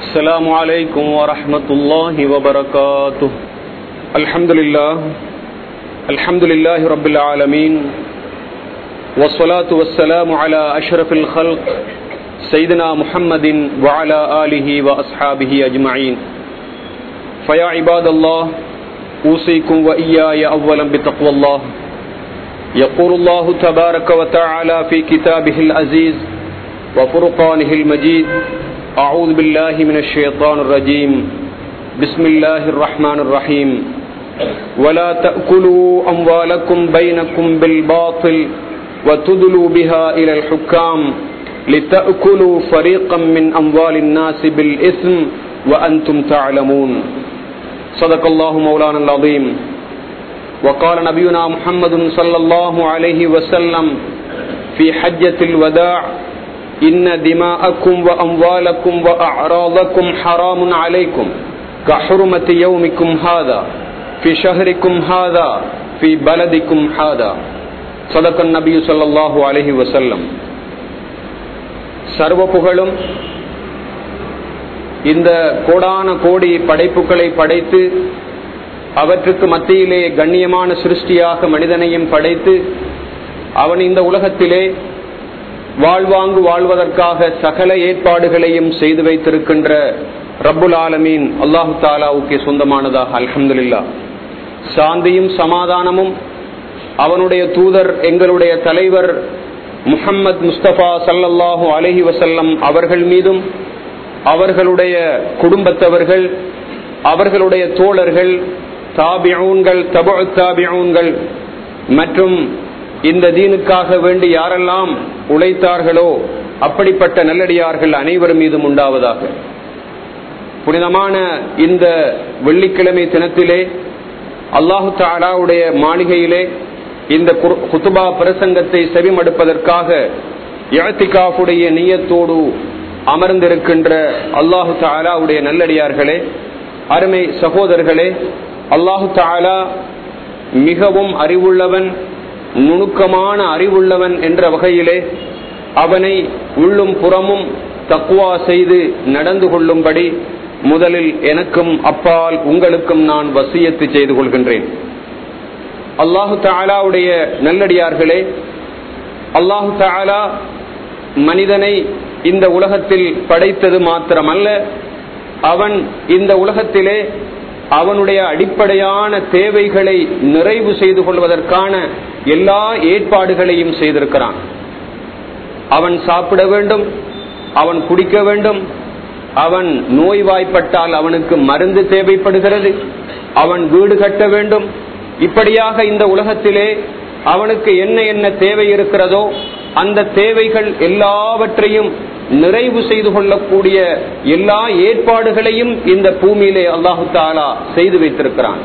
السلام عليكم ورحمة الله وبركاته الحمد لله الحمد لله رب العالمين والصلاة والسلام على أشرف الخلق سيدنا محمد وعلى آله وأصحابه أجمعين فيا عباد الله أوصيكم وإياي أولا بتقوى الله يقول الله تبارك وتعالى في كتابه العزيز وفرقانه المجيد أعوذ بالله من الشيطان الرجيم بسم الله الرحمن الرحيم ولا تأكلوا أموالكم بينكم بالباطل وتدلوا بها إلى الحكام لتأكلوا فريقا من أموال الناس بالإثم وأنتم تعلمون صدق الله مولانا العظيم وقال نبينا محمد صلى الله عليه وسلم في حجة الوداع إن دماءكم وأموالكم وأعراضكم حرام عليكم كحرمة يومكم هذا في شهركم هذا في بلدكم هذا صدق النبي صلى الله عليه وسلم சர்வ புகழும் இந்த கோடான கோடி படைப்புகளை படைத்து அவற்றுக்கு மத்தியிலே கண்ணியமான சிருஷ்டியாக மனிதனையும் படைத்து அவன் இந்த உலகத்திலே வாழ்வாங்கு வாழ்வதற்காக சகல ஏற்பாடுகளையும் செய்து வைத்திருக்கின்ற ரப்புல் ஆலமீன் அல்லாஹு தாலாவுக்கு சொந்தமானதாக அல்ஹம்துல்லா சாந்தியும் சமாதானமும் அவனுடைய தூதர் எங்களுடைய தலைவர் முஹம்மது முஸ்தபா சல்லல்லாஹு அலஹி வசல்லம் அவர்கள் மீதும் அவர்களுடைய குடும்பத்தவர்கள் அவர்களுடைய தோழர்கள் தாபியூன்கள் தபு தாபியூன்கள் மற்றும் இந்த தீனுக்காக வேண்டி யாரெல்லாம் உழைத்தார்களோ அப்படிப்பட்ட நல்லடியார்கள் அனைவரும் மீதும் உண்டாவதாக புனிதமான இந்த வெள்ளிக்கிழமை தினத்திலே அல்லாஹு தாலாவுடைய மாளிகையிலே இந்த குத்துபா பிரசங்கத்தை செவிமடுப்பதற்காக இழத்திகாஃபுடைய நீயத்தோடு அமர்ந்திருக்கின்ற அல்லாஹு தாலாவுடைய நல்லடியார்களே அருமை சகோதரர்களே அல்லாஹு தாலா மிகவும் அறிவுள்ளவன் நுணுக்கமான அறிவுள்ளவன் என்ற வகையிலே அவனை உள்ளும் புறமும் தக்குவா செய்து நடந்து கொள்ளும்படி முதலில் எனக்கும் அப்பால் உங்களுக்கும் நான் வசியத்து செய்து கொள்கின்றேன் அல்லாஹு தாலாவுடைய நல்லடியார்களே அல்லாஹு தாலா மனிதனை இந்த உலகத்தில் படைத்தது மாத்திரமல்ல அவன் இந்த உலகத்திலே அவனுடைய அடிப்படையான தேவைகளை நிறைவு செய்து கொள்வதற்கான எல்லா ஏற்பாடுகளையும் செய்திருக்கிறான் அவன் சாப்பிட வேண்டும் அவன் குடிக்க வேண்டும் அவன் நோய்வாய்ப்பட்டால் அவனுக்கு மருந்து தேவைப்படுகிறது அவன் வீடு கட்ட வேண்டும் இப்படியாக இந்த உலகத்திலே அவனுக்கு என்ன என்ன தேவை இருக்கிறதோ அந்த தேவைகள் எல்லாவற்றையும் நிறைவு செய்து கொள்ளக்கூடிய எல்லா ஏற்பாடுகளையும் இந்த பூமியிலே அல்லாஹு தாலா செய்து வைத்திருக்கிறான்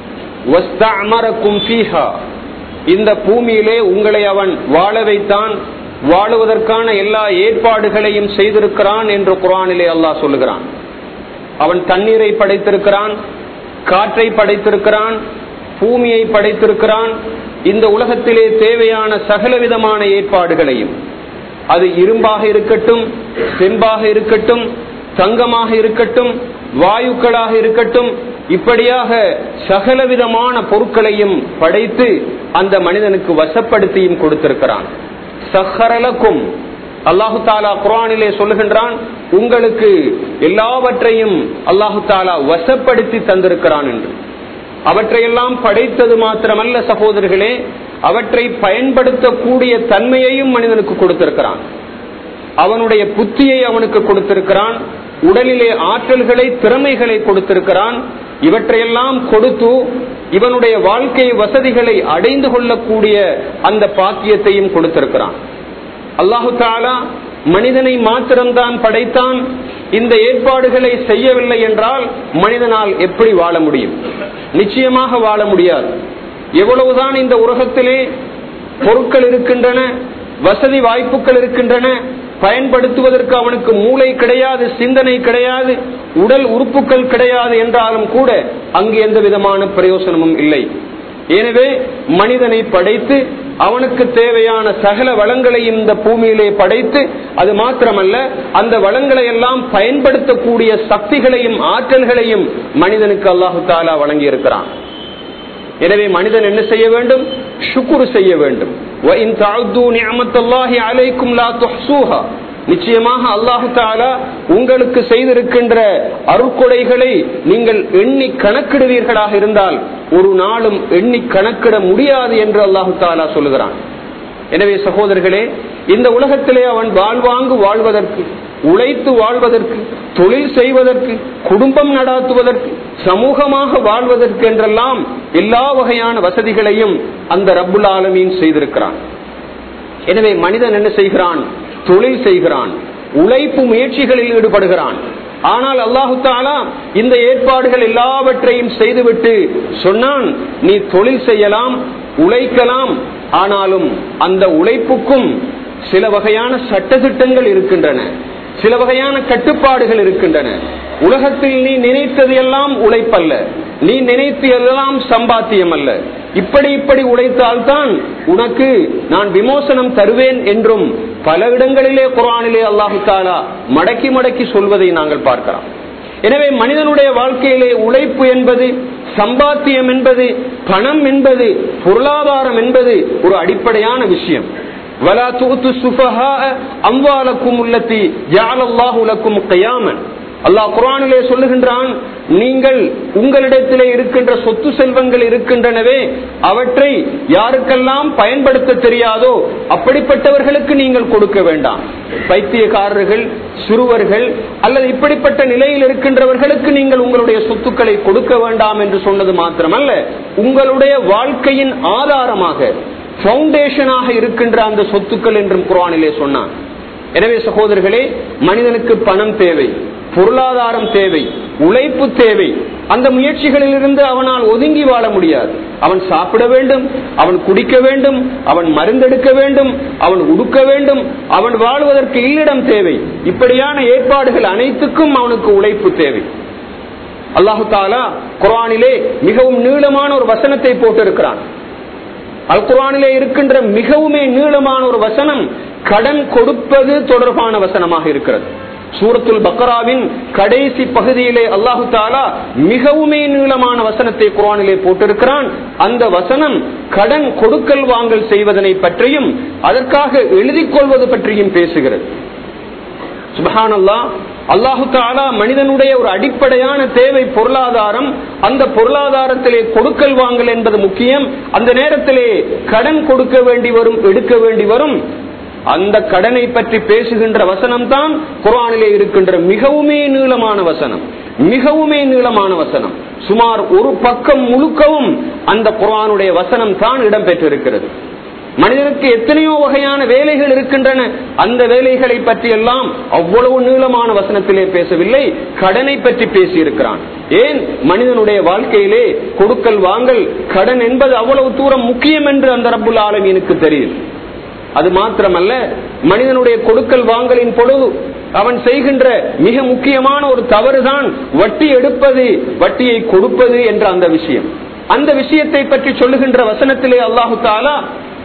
இந்த பூமியிலே உங்களை அவன் வாழ வைத்தான் வாழுவதற்கான எல்லா ஏற்பாடுகளையும் செய்திருக்கிறான் என்று குரானிலே அல்லாஹ் சொல்லுகிறான் அவன் தண்ணீரை படைத்திருக்கிறான் காற்றை படைத்திருக்கிறான் பூமியை படைத்திருக்கிறான் இந்த உலகத்திலே தேவையான சகலவிதமான ஏற்பாடுகளையும் அது இரும்பாக இருக்கட்டும் செம்பாக இருக்கட்டும் தங்கமாக இருக்கட்டும் வாயுக்களாக இருக்கட்டும் இப்படியாக சகலவிதமான பொருட்களையும் படைத்து அந்த மனிதனுக்கு வசப்படுத்தியும் கொடுத்திருக்கிறான் சஹரலக்கும் அல்லாஹு தாலா குரானிலே சொல்லுகின்றான் உங்களுக்கு எல்லாவற்றையும் அல்லாஹு தாலா வசப்படுத்தி தந்திருக்கிறான் என்று அவற்றையெல்லாம் படைத்தது மாத்திரமல்ல சகோதரர்களே அவற்றை பயன்படுத்தக்கூடிய தன்மையையும் மனிதனுக்கு கொடுத்திருக்கிறான் அவனுடைய புத்தியை அவனுக்கு கொடுத்திருக்கிறான் உடலிலே ஆற்றல்களை திறமைகளை கொடுத்திருக்கிறான் இவற்றையெல்லாம் கொடுத்து இவனுடைய வாழ்க்கை வசதிகளை அடைந்து கொள்ளக்கூடிய அந்த பாக்கியத்தையும் கொடுத்திருக்கிறான் அல்லாஹு தாலா மனிதனை மாத்திரம்தான் படைத்தான் இந்த ஏற்பாடுகளை செய்யவில்லை என்றால் மனிதனால் எப்படி வாழ முடியும் நிச்சயமாக வாழ முடியாது எவ்வளவுதான் இந்த உலகத்திலே பொருட்கள் இருக்கின்றன வசதி வாய்ப்புகள் இருக்கின்றன பயன்படுத்துவதற்கு அவனுக்கு மூளை கிடையாது சிந்தனை கிடையாது உடல் உறுப்புகள் கிடையாது என்றாலும் கூட அங்கு எந்த விதமான பிரயோசனமும் இல்லை எனவே மனிதனை படைத்து அவனுக்கு தேவையான சகல வளங்களையும் இந்த பூமியிலே படைத்து அது மாத்திரமல்ல அந்த வளங்களை எல்லாம் பயன்படுத்தக்கூடிய சக்திகளையும் ஆற்றல்களையும் மனிதனுக்கு அல்லாஹு தாலா வழங்கி இருக்கிறான் எனவே மனிதன் என்ன செய்ய வேண்டும் சுக்குரு செய்ய வேண்டும் நிச்சயமாக அல்லாஹு தாலா உங்களுக்கு செய்திருக்கின்ற அருட்கொடைகளை நீங்கள் எண்ணி கணக்கிடுவீர்களாக இருந்தால் ஒரு நாளும் எண்ணி கணக்கிட முடியாது என்று அல்லாஹு தாலா சொல்லுகிறான் எனவே சகோதரர்களே இந்த உலகத்திலே அவன் வாழ்வாங்கு வாழ்வதற்கு உழைத்து வாழ்வதற்கு தொழில் செய்வதற்கு குடும்பம் நடாத்துவதற்கு சமூகமாக வாழ்வதற்கு என்றெல்லாம் எல்லா வகையான வசதிகளையும் அந்த ரப்புல் ஆலமீன் செய்திருக்கிறான் எனவே மனிதன் என்ன செய்கிறான் தொழில் செய்கிறான் உழைப்பு முயற்சிகளில் ஈடுபடுகிறான் ஆனால் அல்லாஹு தாலா இந்த ஏற்பாடுகள் எல்லாவற்றையும் செய்துவிட்டு சொன்னான் நீ தொழில் செய்யலாம் உழைக்கலாம் ஆனாலும் அந்த உழைப்புக்கும் சில வகையான சட்டத்திட்டங்கள் இருக்கின்றன சில வகையான கட்டுப்பாடுகள் இருக்கின்றன உலகத்தில் நீ நினைத்தது எல்லாம் உழைப்பல்ல நீ நினைத்து எல்லாம் சம்பாத்தியம் அல்ல இப்படி இப்படி உழைத்தால்தான் உனக்கு நான் விமோசனம் தருவேன் என்றும் பல இடங்களிலே குரானிலே அல்லாஹு தாலா மடக்கி மடக்கி சொல்வதை நாங்கள் பார்க்கலாம் எனவே மனிதனுடைய வாழ்க்கையிலே உழைப்பு என்பது சம்பாத்தியம் என்பது பணம் என்பது பொருளாதாரம் என்பது ஒரு அடிப்படையான விஷயம் ولا تؤتوا السفهاء اموالكم التي جعل الله لكم قياما அல்லாஹ் குரானிலே சொல்லுகின்றான் நீங்கள் உங்களிடத்திலே இருக்கின்ற சொத்து செல்வங்கள் இருக்கின்றனவே அவற்றை யாருக்கெல்லாம் பயன்படுத்த தெரியாதோ அப்படிப்பட்டவர்களுக்கு நீங்கள் கொடுக்க வேண்டாம் பைத்தியக்காரர்கள் சிறுவர்கள் அல்லது இப்படிப்பட்ட நிலையில் இருக்கின்றவர்களுக்கு நீங்கள் உங்களுடைய சொத்துக்களை கொடுக்க வேண்டாம் என்று சொன்னது மாத்திரமல்ல உங்களுடைய வாழ்க்கையின் ஆதாரமாக பவுண்டேஷனாக இருக்கின்ற அந்த சொத்துக்கள் என்றும் குரானிலே சொன்னான் எனவே சகோதரர்களே மனிதனுக்கு பணம் தேவை பொருளாதாரம் தேவை உழைப்பு தேவை அந்த முயற்சிகளில் இருந்து அவனால் ஒதுங்கி வாழ முடியாது அவன் சாப்பிட வேண்டும் அவன் குடிக்க வேண்டும் அவன் மருந்தெடுக்க வேண்டும் அவன் உடுக்க வேண்டும் அவன் வாழ்வதற்கு இல்லிடம் தேவை இப்படியான ஏற்பாடுகள் அனைத்துக்கும் அவனுக்கு உழைப்பு தேவை அல்லாஹு தாலா குரானிலே மிகவும் நீளமான ஒரு வசனத்தை போட்டிருக்கிறான் அல் குரானிலே இருக்கின்ற மிகவுமே நீளமான ஒரு வசனம் கடன் கொடுப்பது தொடர்பான வசனமாக இருக்கிறது சூரத்துல் பக்கராவின் கடைசி பகுதியிலே அல்லாஹு தாலா மிகவுமே நீளமான வசனத்தை குரானிலே போட்டிருக்கிறான் அந்த வசனம் கடன் கொடுக்கல் வாங்கல் செய்வதனை பற்றியும் அதற்காக எழுதிக் கொள்வது பற்றியும் பேசுகிறது சுபஹானல்லா அல்லாஹு தாலா மனிதனுடைய ஒரு அடிப்படையான தேவை பொருளாதாரம் அந்த பொருளாதாரத்திலே கொடுக்கல் வாங்கல் என்பது முக்கியம் அந்த நேரத்திலே கடன் கொடுக்க வேண்டி வரும் எடுக்க வேண்டி வரும் அந்த கடனை பற்றி பேசுகின்ற வசனம் தான் குரானிலே இருக்கின்ற மிகவுமே நீளமான வசனம் மிகவுமே நீளமான வசனம் சுமார் ஒரு பக்கம் முழுக்கவும் அந்த குரானுடைய வசனம் தான் இடம்பெற்றிருக்கிறது மனிதனுக்கு எத்தனையோ வகையான வேலைகள் இருக்கின்றன அந்த வேலைகளை பற்றி எல்லாம் அவ்வளவு நீளமான வசனத்திலே பேசவில்லை கடனை பற்றி பேசியிருக்கிறான் ஏன் மனிதனுடைய வாழ்க்கையிலே கொடுக்கல் வாங்கல் கடன் என்பது அவ்வளவு தூரம் முக்கியம் என்று அந்த ரப்புல் ஆலமீனுக்கு தெரியும் அது மாத்திரமல்ல மனிதனுடைய கொடுக்கல் வாங்கலின் பொழுது அவன் செய்கின்ற மிக முக்கியமான ஒரு தவறுதான் வட்டி எடுப்பது வட்டியை கொடுப்பது என்ற அந்த விஷயம் அந்த விஷயத்தை பற்றி சொல்லுகின்ற வசனத்திலே அல்லாஹு தாலா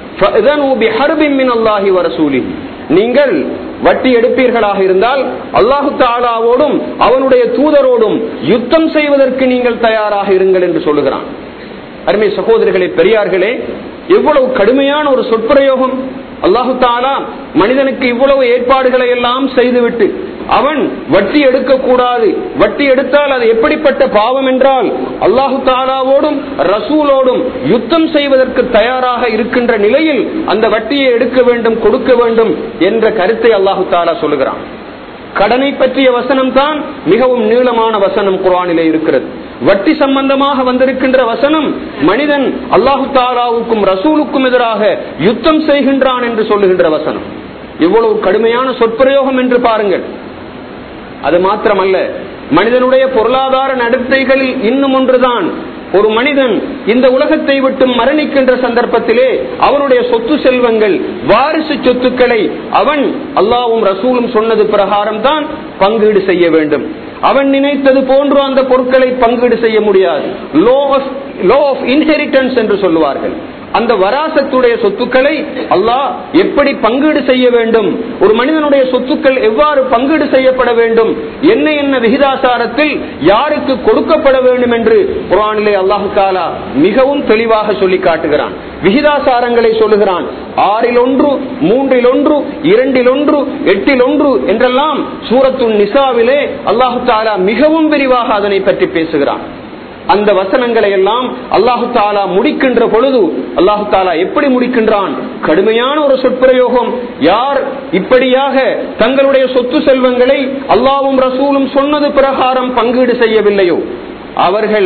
நீங்கள் வட்டி எடுப்பீர்களாக இருந்தால் அல்லாஹு தாலாவோடும் அவனுடைய தூதரோடும் யுத்தம் செய்வதற்கு நீங்கள் தயாராக இருங்கள் என்று சொல்லுகிறான் அருமை சகோதரிகளே பெரியார்களே எவ்வளவு கடுமையான ஒரு சொற்பிரயோகம் அல்லாஹு தாலா மனிதனுக்கு இவ்வளவு ஏற்பாடுகளை எல்லாம் செய்துவிட்டு அவன் வட்டி எடுக்க கூடாது வட்டி எடுத்தால் அது எப்படிப்பட்ட பாவம் என்றால் அல்லாஹு தாலாவோடும் ரசூலோடும் யுத்தம் செய்வதற்கு தயாராக இருக்கின்ற நிலையில் அந்த வட்டியை எடுக்க வேண்டும் கொடுக்க வேண்டும் என்ற கருத்தை அல்லாஹு தாலா சொல்லுகிறான் கடனை பற்றிய வசனம் தான் மிகவும் நீளமான வசனம் குரானிலே இருக்கிறது வட்டி சம்பந்தமாக வந்திருக்கின்ற வசனம் மனிதன் அல்லாஹு தாலாவுக்கும் ரசூலுக்கும் எதிராக யுத்தம் செய்கின்றான் என்று சொல்லுகின்ற வசனம் எவ்வளவு கடுமையான சொற்பிரயோகம் என்று பாருங்கள் அது மாத்திரமல்ல மனிதனுடைய பொருளாதார நடத்தைகளில் இன்னும் ஒன்றுதான் ஒரு மனிதன் இந்த உலகத்தை விட்டு மரணிக்கின்ற சந்தர்ப்பத்திலே அவனுடைய சொத்து செல்வங்கள் வாரிசு சொத்துக்களை அவன் அல்லாவும் ரசூலும் சொன்னது பிரகாரம் தான் பங்கீடு செய்ய வேண்டும் அவன் நினைத்தது போன்று அந்த பொருட்களை பங்கீடு செய்ய முடியாது law of law of inheritance என்று சொல்லுவார்கள் அந்த வராசத்துடைய சொத்துக்களை அல்லாஹ் எப்படி பங்கீடு செய்ய வேண்டும் ஒரு மனிதனுடைய சொத்துக்கள் எவ்வாறு பங்கீடு செய்யப்பட வேண்டும் என்ன என்ன விகிதாசாரத்தில் யாருக்கு கொடுக்கப்பட வேண்டும் என்று குரானிலே அல்லாஹு தாலா மிகவும் தெளிவாக சொல்லி காட்டுகிறான் விகிதாசாரங்களை சொல்லுகிறான் ஆறில் ஒன்று மூன்றில் ஒன்று இரண்டில் ஒன்று எட்டில் ஒன்று என்றெல்லாம் சூரத்துன் நிசாவிலே அல்லாஹு தாலா மிகவும் விரிவாக அதனை பற்றி பேசுகிறான் அந்த வசனங்களை எல்லாம் அல்லாஹு தாலா முடிக்கின்ற பொழுது அல்லாஹு தாலா எப்படி முடிக்கின்றான் கடுமையான ஒரு சொற்பிரயோகம் யார் இப்படியாக தங்களுடைய சொத்து செல்வங்களை அல்லாவும் ரசூலும் சொன்னது பிரகாரம் பங்கீடு செய்யவில்லையோ அவர்கள்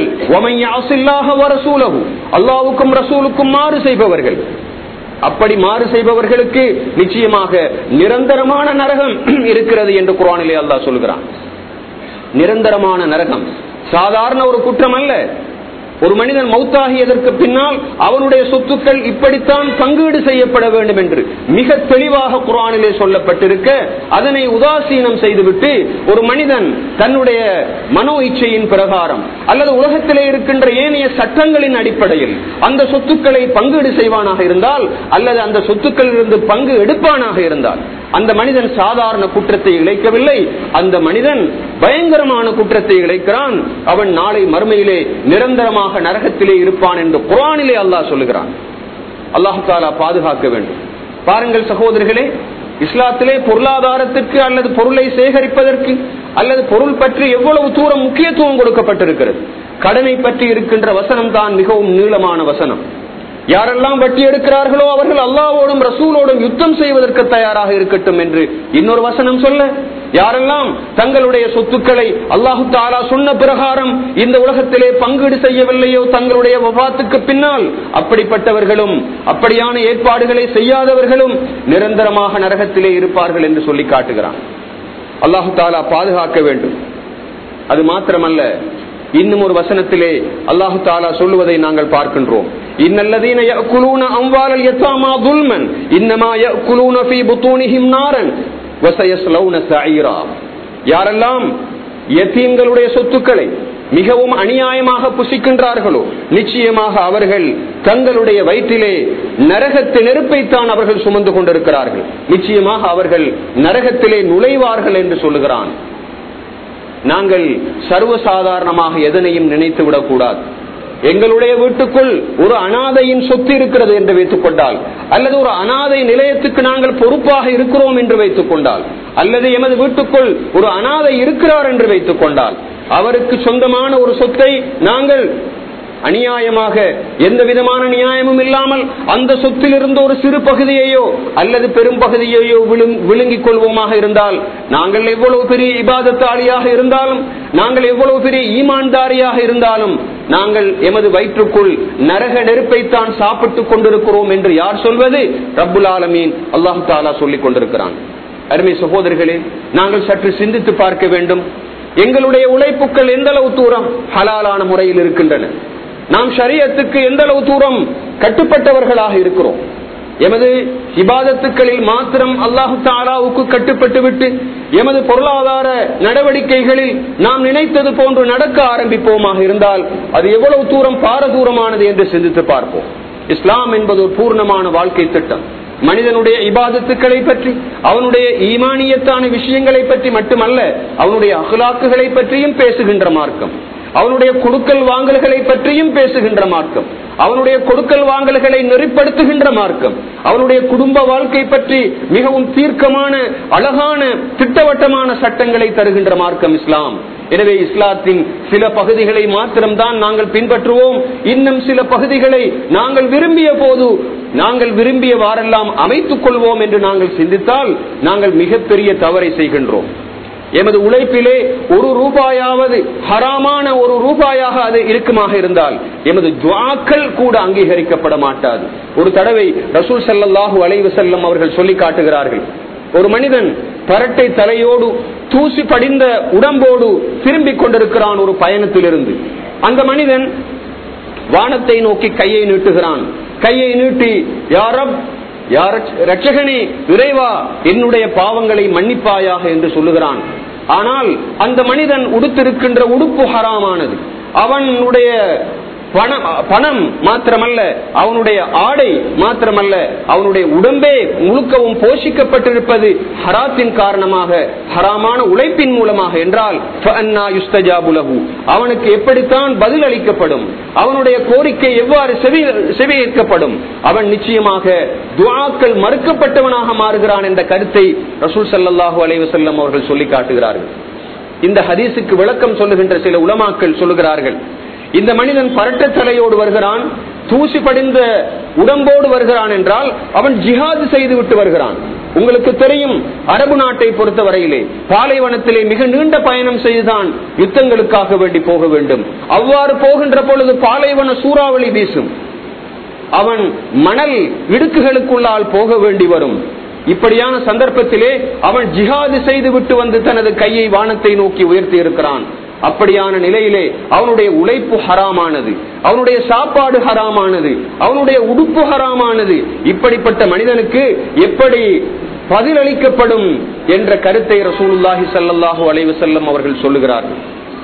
அல்லாவுக்கும் ரசூலுக்கும் மாறு செய்பவர்கள் அப்படி மாறு செய்பவர்களுக்கு நிச்சயமாக நிரந்தரமான நரகம் இருக்கிறது என்று குரானிலே அல்லாஹ் சொல்கிறான் நிரந்தரமான நரகம் சாதாரண ஒரு குற்றம் அல்ல ஒரு மனிதன் மௌத்தாகியதற்கு பின்னால் அவனுடைய சொத்துக்கள் இப்படித்தான் பங்கீடு செய்யப்பட வேண்டும் என்று மிக தெளிவாக குரானிலே சொல்லப்பட்டிருக்க அதனை உதாசீனம் செய்துவிட்டு ஒரு மனிதன் தன்னுடைய மனோ இச்சையின் பிரகாரம் அல்லது உலகத்திலே இருக்கின்ற ஏனைய சட்டங்களின் அடிப்படையில் அந்த சொத்துக்களை பங்கீடு செய்வானாக இருந்தால் அல்லது அந்த சொத்துக்களில் இருந்து பங்கு எடுப்பானாக இருந்தால் அந்த மனிதன் சாதாரண குற்றத்தை இழைக்கவில்லை அந்த மனிதன் பயங்கரமான குற்றத்தை இழைக்கிறான் அவன் நாளை மறுமையிலே நிரந்தரமாக நரகத்திலே இருப்பான் என்று குரானிலே அல்லாஹ் சொல்லுகிறான் அல்லாஹு தாலா பாதுகாக்க வேண்டும் பாருங்கள் சகோதரிகளே இஸ்லாத்திலே பொருளாதாரத்திற்கு அல்லது பொருளை சேகரிப்பதற்கு அல்லது பொருள் பற்றி எவ்வளவு தூரம் முக்கியத்துவம் கொடுக்கப்பட்டிருக்கிறது கடனை பற்றி இருக்கின்ற வசனம் தான் மிகவும் நீளமான வசனம் யாரெல்லாம் வட்டி எடுக்கிறார்களோ அவர்கள் அல்லாவோடும் ரசூலோடும் யுத்தம் செய்வதற்கு தயாராக இருக்கட்டும் என்று இன்னொரு வசனம் சொல்ல யாரெல்லாம் தங்களுடைய சொத்துக்களை அல்லாஹு தாலா சொன்ன பிரகாரம் இந்த உலகத்திலே பங்கீடு செய்யவில்லையோ தங்களுடைய விவாத்துக்கு பின்னால் அப்படிப்பட்டவர்களும் அப்படியான ஏற்பாடுகளை செய்யாதவர்களும் நிரந்தரமாக நரகத்திலே இருப்பார்கள் என்று சொல்லி காட்டுகிறான் அல்லாஹு தாலா பாதுகாக்க வேண்டும் அது மாத்திரமல்ல இன்னும் ஒரு வசனத்திலே அல்லாஹு தாலா சொல்லுவதை நாங்கள் பார்க்கின்றோம் இன்னல்லதீன يأكلون أموال اليتامى ظلما إنما يأكلون في بطونهم نارا وسيصلون سعيرا யாரெல்லாம் யத்தீம்களுடைய சொத்துக்களை மிகவும் அநியாயமாக புசிக்கின்றார்களோ நிச்சயமாக அவர்கள் தங்களுடைய வயிற்றிலே நரகத்து நெருப்பைத்தான் அவர்கள் சுமந்து கொண்டிருக்கிறார்கள் நிச்சயமாக அவர்கள் நரகத்திலே நுழைவார்கள் என்று சொல்லுகிறான் நாங்கள் சர்வசாதாரணமாக எதனையும் நினைத்து விடக்கூடாது எங்களுடைய வீட்டுக்குள் ஒரு அனாதையின் சொத்து இருக்கிறது என்று வைத்துக் கொண்டால் அல்லது ஒரு அனாதை நிலையத்துக்கு நாங்கள் பொறுப்பாக இருக்கிறோம் என்று வைத்துக் கொண்டால் அல்லது எமது வீட்டுக்குள் ஒரு அனாதை இருக்கிறார் என்று வைத்துக் கொண்டால் அவருக்கு சொந்தமான ஒரு சொத்தை நாங்கள் அநியாயமாக எந்த விதமான நியாயமும் இல்லாமல் அந்த சொத்தில் இருந்து ஒரு சிறு பகுதியையோ அல்லது பெரும் பகுதியையோ விழுங்கிக் கொள்வோமாக இருந்தால் நாங்கள் எவ்வளவு பெரிய இபாதத்தாளியாக இருந்தாலும் நாங்கள் எவ்வளவு பெரிய ஈமான்தாரியாக இருந்தாலும் நாங்கள் எமது வயிற்றுக்குள் நரக நெருப்பைத்தான் சாப்பிட்டுக் கொண்டிருக்கிறோம் என்று யார் சொல்வது ரப்புல் ஆலமீன் அல்லாஹு தாலா சொல்லிக் கொண்டிருக்கிறான் அருமை சகோதரிகளே நாங்கள் சற்று சிந்தித்து பார்க்க வேண்டும் எங்களுடைய உழைப்புகள் எந்த அளவு தூரம் ஹலாலான முறையில் இருக்கின்றன நாம் ஷரியத்துக்கு எந்த அளவு தூரம் கட்டுப்பட்டவர்களாக இருக்கிறோம் எமது இபாதத்துக்களில் மாத்திரம் அல்லாஹு தாலாவுக்கு கட்டுப்பட்டு விட்டு எமது பொருளாதார நடவடிக்கைகளில் நாம் நினைத்தது போன்று நடக்க ஆரம்பிப்போமாக இருந்தால் அது எவ்வளவு தூரம் பாரதூரமானது என்று சிந்தித்து பார்ப்போம் இஸ்லாம் என்பது ஒரு பூர்ணமான வாழ்க்கை திட்டம் மனிதனுடைய இபாதத்துக்களை பற்றி அவனுடைய ஈமானியத்தான விஷயங்களை பற்றி மட்டுமல்ல அவனுடைய அகலாக்குகளை பற்றியும் பேசுகின்ற மார்க்கம் அவனுடைய கொடுக்கல் வாங்கல்களை பற்றியும் பேசுகின்ற மார்க்கம் அவனுடைய கொடுக்கல் வாங்கல்களை நெறிப்படுத்துகின்ற மார்க்கம் அவனுடைய குடும்ப வாழ்க்கை பற்றி மிகவும் தீர்க்கமான அழகான திட்டவட்டமான சட்டங்களை தருகின்ற மார்க்கம் இஸ்லாம் எனவே இஸ்லாத்தின் சில பகுதிகளை மாத்திரம்தான் நாங்கள் பின்பற்றுவோம் இன்னும் சில பகுதிகளை நாங்கள் விரும்பிய போது நாங்கள் விரும்பியவாறெல்லாம் அமைத்துக் கொள்வோம் என்று நாங்கள் சிந்தித்தால் நாங்கள் மிகப்பெரிய தவறை செய்கின்றோம் எமது உழைப்பிலே ஒரு ரூபாயாவது ஹராமான ஒரு ரூபாயாக அது இருக்குமாக இருந்தால் எமது துவாக்கள் கூட அங்கீகரிக்கப்பட மாட்டாது ஒரு தடவை ரசூல் சல்லாஹூ அலைவு செல்லம் அவர்கள் சொல்லி காட்டுகிறார்கள் ஒரு மனிதன் பரட்டை தலையோடு தூசி படிந்த உடம்போடு திரும்பிக் கொண்டிருக்கிறான் ஒரு பயணத்திலிருந்து அந்த மனிதன் வானத்தை நோக்கி கையை நீட்டுகிறான் கையை நீட்டி யாரப் ரட்சகனே இறைவா என்னுடைய பாவங்களை மன்னிப்பாயாக என்று சொல்லுகிறான் ஆனால் அந்த மனிதன் உடுத்திருக்கின்ற உடுப்பு ஹராமானது அவனுடைய பணம் பணம் மாத்திரமல்ல அவனுடைய ஆடை மாத்திரமல்ல அவனுடைய உடம்பே முழுக்கவும் போஷிக்கப்பட்டிருப்பது ஹராத்தின் காரணமாக ஹராமான உழைப்பின் மூலமாக என்றால் ஃபஅன்னா யுஸ்தஜாபு லஹு. அவனுக்கு எப்படித்தான் பதில் அளிக்கப்படும் அவனுடைய கோரிக்கை எவ்வாறு செவி செவியேற்கப்படும் அவன் நிச்சயமாக துஆக்கள் மறுக்கப்பட்டவனாக மாறுகிறான் என்ற கருத்தை ரசூல் ஸல்லல்லாஹு அலைஹி வஸல்லம் அவர்கள் சொல்லி காட்டுகிறார்கள் இந்த ஹதீஸுக்கு விளக்கம் சொல்லுகின்ற சில உலமாக்கள் சொல்லுகிறார்கள் இந்த மனிதன் பரட்ட தலையோடு வருகிறான் தூசி படிந்த உடம்போடு வருகிறான் என்றால் அவன் ஜிஹாது செய்து விட்டு வருகிறான் உங்களுக்கு தெரியும் அரபு நாட்டை பொறுத்தவரையிலே பாலைவனத்திலே மிக நீண்ட பயணம் செய்துதான் யுத்தங்களுக்காக வேண்டி போக வேண்டும் அவ்வாறு போகின்ற பொழுது பாலைவன சூறாவளி வீசும் அவன் மணல் இடுக்குகளுக்குள்ளால் போக வேண்டி வரும் இப்படியான சந்தர்ப்பத்திலே அவன் ஜிஹாது செய்து விட்டு வந்து தனது கையை வானத்தை நோக்கி உயர்த்தி இருக்கிறான் அப்படியான நிலையிலே அவனுடைய உழைப்பு ஹராமானது அவனுடைய சாப்பாடு ஹராமானது அவனுடைய உடுப்பு ஹராமானது இப்படிப்பட்ட மனிதனுக்கு எப்படி பதிலளிக்கப்படும் என்ற கருத்தை ரசூலுல்லாஹி ஸல்லல்லாஹு அலைஹி வஸல்லம் அவர்கள் சொல்லுகிறார்கள்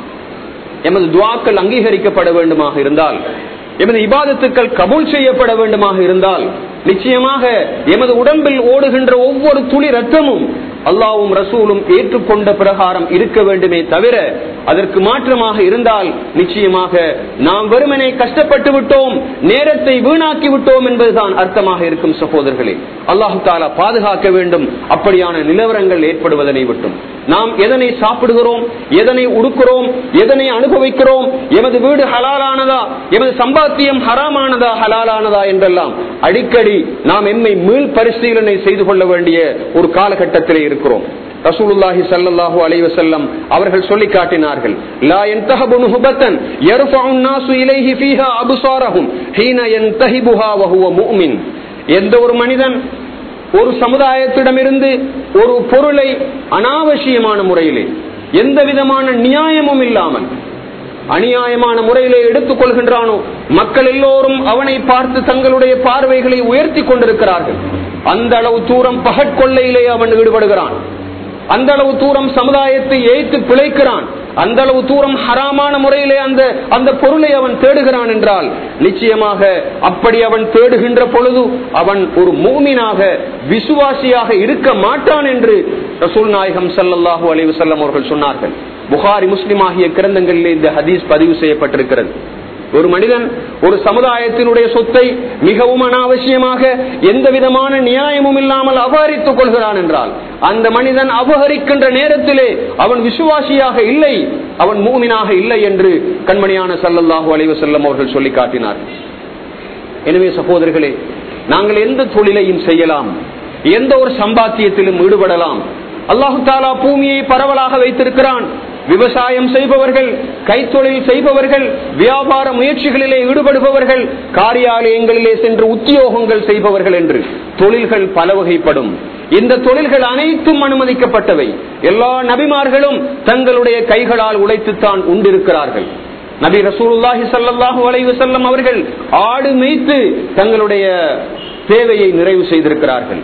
எமது துவாக்கள் அங்கீகரிக்கப்பட வேண்டுமாக இருந்தால் எமது இபாதத்துக்கள் கபூல் செய்யப்பட வேண்டுமாக இருந்தால் நிச்சயமாக எமது உடம்பில் ஓடுகின்ற ஒவ்வொரு துளி ரத்தமும் அல்லாவும் ரசூலும் ஏற்றுக்கொண்ட பிரகாரம் இருக்க வேண்டுமே தவிர அதற்கு மாற்றமாக இருந்தால் நிச்சயமாக நாம் வெறுமனே கஷ்டப்பட்டு விட்டோம் நேரத்தை வீணாக்கி விட்டோம் என்பதுதான் அர்த்தமாக இருக்கும் சகோதரர்களே அல்லாஹு தாலா பாதுகாக்க வேண்டும் அப்படியான நிலவரங்கள் ஏற்படுவதனை விட்டும் நாம் எதனை சாப்பிடுகிறோம் எதனை உடுக்கிறோம் எதனை அனுபவிக்கிறோம் எமது வீடு ஹலாலானதா எமது சம்பாத்தியம் ஹராமானதா ஹலாலானதா என்றெல்லாம் அடிக்கடி நாம் எம்மை மீள் பரிசீலனை செய்து கொள்ள வேண்டிய ஒரு காலகட்டத்திலே இருக்கிறோம் ரசூலுல்லாஹி ஸல்லல்லாஹு அலைஹி வஸல்லம் அவர்கள் சொல்லி காட்டினார்கள் லா யன்தஹபு நுஹபத்தன் யர்ஃபஉ الناس இலைஹி ஃபீஹா அப்சாரஹும் ஹீன யன்தஹிபுஹா வஹுவ முஃமின் எந்த ஒரு மனிதன் ஒரு சமுதாயத்திடமிருந்து ஒரு பொருளை அனாவசியமான முறையிலே எந்த விதமான நியாயமும் இல்லாமல் அநியாயமான முறையிலே எடுத்துக் கொள்கின்றானோ மக்கள் எல்லோரும் அவனை பார்த்து தங்களுடைய பார்வைகளை உயர்த்தி கொண்டிருக்கிறார்கள் அந்த அளவு தூரம் பகற்கொள்ளையிலே அவன் ஈடுபடுகிறான் அந்த அளவு தூரம் சமுதாயத்தை ஏய்த்து பிழைக்கிறான் அந்த அளவு தூரம் ஹராமான முறையிலே அந்த அந்த பொருளை அவன் தேடுகிறான் என்றால் நிச்சயமாக அப்படி அவன் தேடுகின்ற பொழுது அவன் ஒரு மூமினாக விசுவாசியாக இருக்க மாட்டான் என்று ரசூல் நாயகம் சல்லல்லாஹு அலைவு செல்லம் அவர்கள் சொன்னார்கள் புகாரி முஸ்லிம் ஆகிய கிரந்தங்களிலே இந்த ஹதீஸ் பதிவு செய்யப்பட்டிருக்கிறது ஒரு மனிதன் ஒரு சமுதாயத்தினுடைய சொத்தை மிகவும் அனாவசியமாக எந்த விதமான நியாயமும் இல்லாமல் அபகரித்துக் கொள்கிறான் என்றால் அந்த மனிதன் அபகரிக்கின்ற நேரத்திலே அவன் விசுவாசியாக இல்லை அவன் மூமினாக இல்லை என்று கண்மணியான சல்லல்லாஹு அலைவ செல்லம் அவர்கள் சொல்லி காட்டினார் எனவே சகோதரர்களே நாங்கள் எந்த தொழிலையும் செய்யலாம் எந்த ஒரு சம்பாத்தியத்திலும் ஈடுபடலாம் அல்லாஹு தாலா பூமியை பரவலாக வைத்திருக்கிறான் விவசாயம் செய்பவர்கள் கைத்தொழில் செய்பவர்கள் வியாபார முயற்சிகளிலே ஈடுபடுபவர்கள் காரியாலயங்களிலே சென்று உத்தியோகங்கள் செய்பவர்கள் என்று தொழில்கள் பல வகைப்படும் இந்த தொழில்கள் அனைத்தும் அனுமதிக்கப்பட்டவை எல்லா நபிமார்களும் தங்களுடைய கைகளால் உழைத்துத்தான் உண்டிருக்கிறார்கள் நபி ரசூலுல்லாஹி சல்லாஹூ அலைவு செல்லம் அவர்கள் ஆடு மேய்த்து தங்களுடைய தேவையை நிறைவு செய்திருக்கிறார்கள்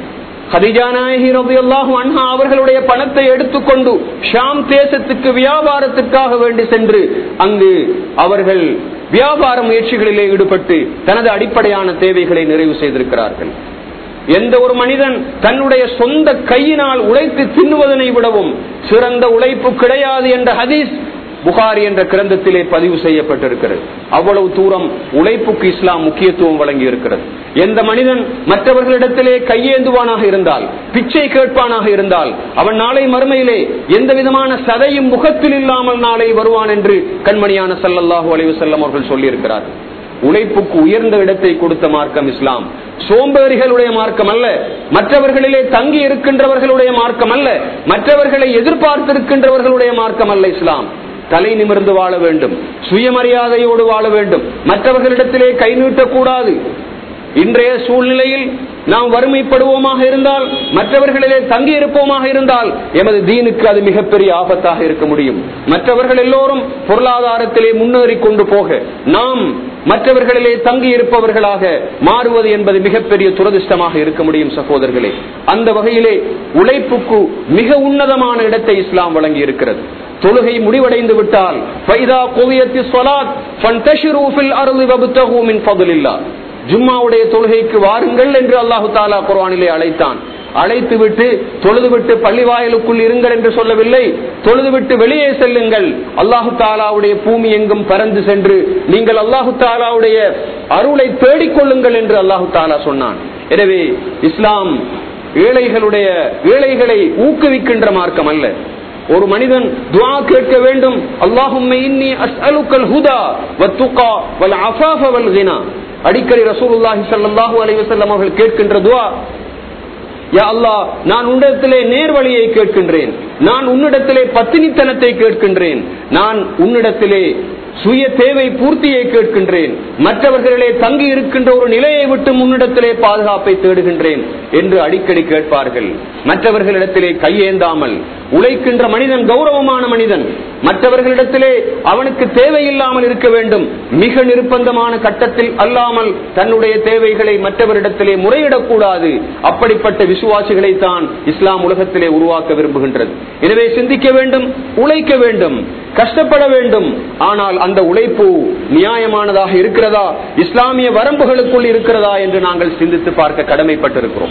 அவர்களுடைய பணத்தை எடுத்துக்கொண்டு ஷாம் தேசத்துக்கு வியாபாரத்துக்காக வேண்டி சென்று அங்கு அவர்கள் வியாபார முயற்சிகளிலே ஈடுபட்டு தனது அடிப்படையான தேவைகளை நிறைவு செய்திருக்கிறார்கள் எந்த ஒரு மனிதன் தன்னுடைய சொந்த கையினால் உழைத்து தின்னுவதனை விடவும் சிறந்த உழைப்பு கிடையாது என்ற ஹதீஸ் புகாரி என்ற கிரந்தத்திலே பதிவு செய்யப்பட்டிருக்கிறது அவ்வளவு தூரம் உழைப்புக்கு இஸ்லாம் முக்கியத்துவம் வழங்கி இருக்கிறது எந்த மனிதன் மற்றவர்களிடத்திலே கையேந்துவானாக இருந்தால் பிச்சை கேட்பானாக இருந்தால் அவன் நாளை மறுமையிலே எந்த விதமான சதையும் முகத்தில் இல்லாமல் நாளை வருவான் என்று கண்மணியான சல்லல்லாஹு அலைவு செல்லம் அவர்கள் சொல்லியிருக்கிறார் உழைப்புக்கு உயர்ந்த இடத்தை கொடுத்த மார்க்கம் இஸ்லாம் சோம்பேறிகளுடைய மார்க்கம் அல்ல மற்றவர்களிலே தங்கி இருக்கின்றவர்களுடைய மார்க்கம் அல்ல மற்றவர்களை எதிர்பார்த்திருக்கின்றவர்களுடைய மார்க்கம் அல்ல இஸ்லாம் தலை நிமிர்ந்து வாழ வேண்டும் சுயமரியாதையோடு வாழ வேண்டும் மற்றவர்களிடத்திலே கை நீட்டக்கூடாது இன்றைய சூழ்நிலையில் நாம் வறுமைப்படுவோமாக இருந்தால் மற்றவர்களிலே தங்கி இருப்போமாக இருந்தால் எமது தீனுக்கு அது மிகப்பெரிய ஆபத்தாக இருக்க முடியும் மற்றவர்கள் எல்லோரும் பொருளாதாரத்திலே முன்னேறி கொண்டு போக நாம் மற்றவர்களிலே தங்கி இருப்பவர்களாக மாறுவது என்பது மிகப்பெரிய துரதிருஷ்டமாக இருக்க முடியும் சகோதரர்களே அந்த வகையிலே உழைப்புக்கு மிக உன்னதமான இடத்தை இஸ்லாம் வழங்கி இருக்கிறது தொழுகை முடிவடைந்து விட்டால் ஃபைதா குவியத்தி ஸலாத் ஃபன்தஷிரு ஃபில் அர்தி வப்தகு மின் ஃபضலில்லாஹ் ஜும்மாவுடைய தொழுகைக்கு வாருங்கள் என்று அல்லாஹு தாலா குர்ஆனிலே அழைத்தான் அழைத்து விட்டு தொழுதுவிட்டு பள்ளி வாயிலுக்குள் இருங்கள் என்று சொல்லவில்லை தொழுதுவிட்டு வெளியே செல்லுங்கள் அல்லாஹு தாலாவுடைய பூமி எங்கும் பறந்து சென்று நீங்கள் அல்லாஹு தாலாவுடைய அருளை தேடிக்கொள்ளுங்கள் என்று அல்லாஹு தாலா சொன்னான் எனவே இஸ்லாம் ஏழைகளுடைய ஏழைகளை ஊக்குவிக்கின்ற மார்க்கம் அல்ல ஒரு மனிதன் துஆ கேட்க வேண்டும் அல்லாஹும்ம இன்னி அஸ்அலுக்கல் ஹுதா வத்துகா வல் அஃபாஃப வல் கினா அடிக்கடி ரசூலுல்லாஹி ஸல்லல்லாஹு அலைஹி வஸல்லம் அவர்கள் கேட்கின்ற துஆ யா அல்லாஹ் நான் உன்னிடத்திலே நேர்வழியை கேட்கின்றேன் நான் உன்னிடத்திலே பத்தினித்தனத்தை கேட்கின்றேன் நான் உன்னிடத்திலே சுய தேவை பூர்த்தியை கேட்கின்றேன் மற்றவர்களிலே தங்கி இருக்கின்ற ஒரு நிலையை விட்டு முன்னிடத்திலே பாதுகாப்பை தேடுகின்றேன் என்று அடிக்கடி கேட்பார்கள் மற்றவர்களிடத்திலே கையேந்தாமல் உழைக்கின்ற மனிதன் கௌரவமான மனிதன் மற்றவர்களிடத்திலே அவனுக்கு தேவையில்லாமல் இருக்க வேண்டும் மிக நிர்பந்தமான கட்டத்தில் அல்லாமல் தன்னுடைய தேவைகளை மற்றவரிடத்திலே முறையிடக்கூடாது அப்படிப்பட்ட விசுவாசிகளை தான் இஸ்லாம் உலகத்திலே உருவாக்க விரும்புகின்றது எனவே சிந்திக்க வேண்டும் உழைக்க வேண்டும் கஷ்டப்பட வேண்டும் ஆனால் அந்த உழைப்பு நியாயமானதாக இருக்கிறதா இஸ்லாமிய வரம்புகளுக்குள் இருக்கிறதா என்று நாங்கள் சிந்தித்து பார்க்க கடமைப்பட்டிருக்கிறோம்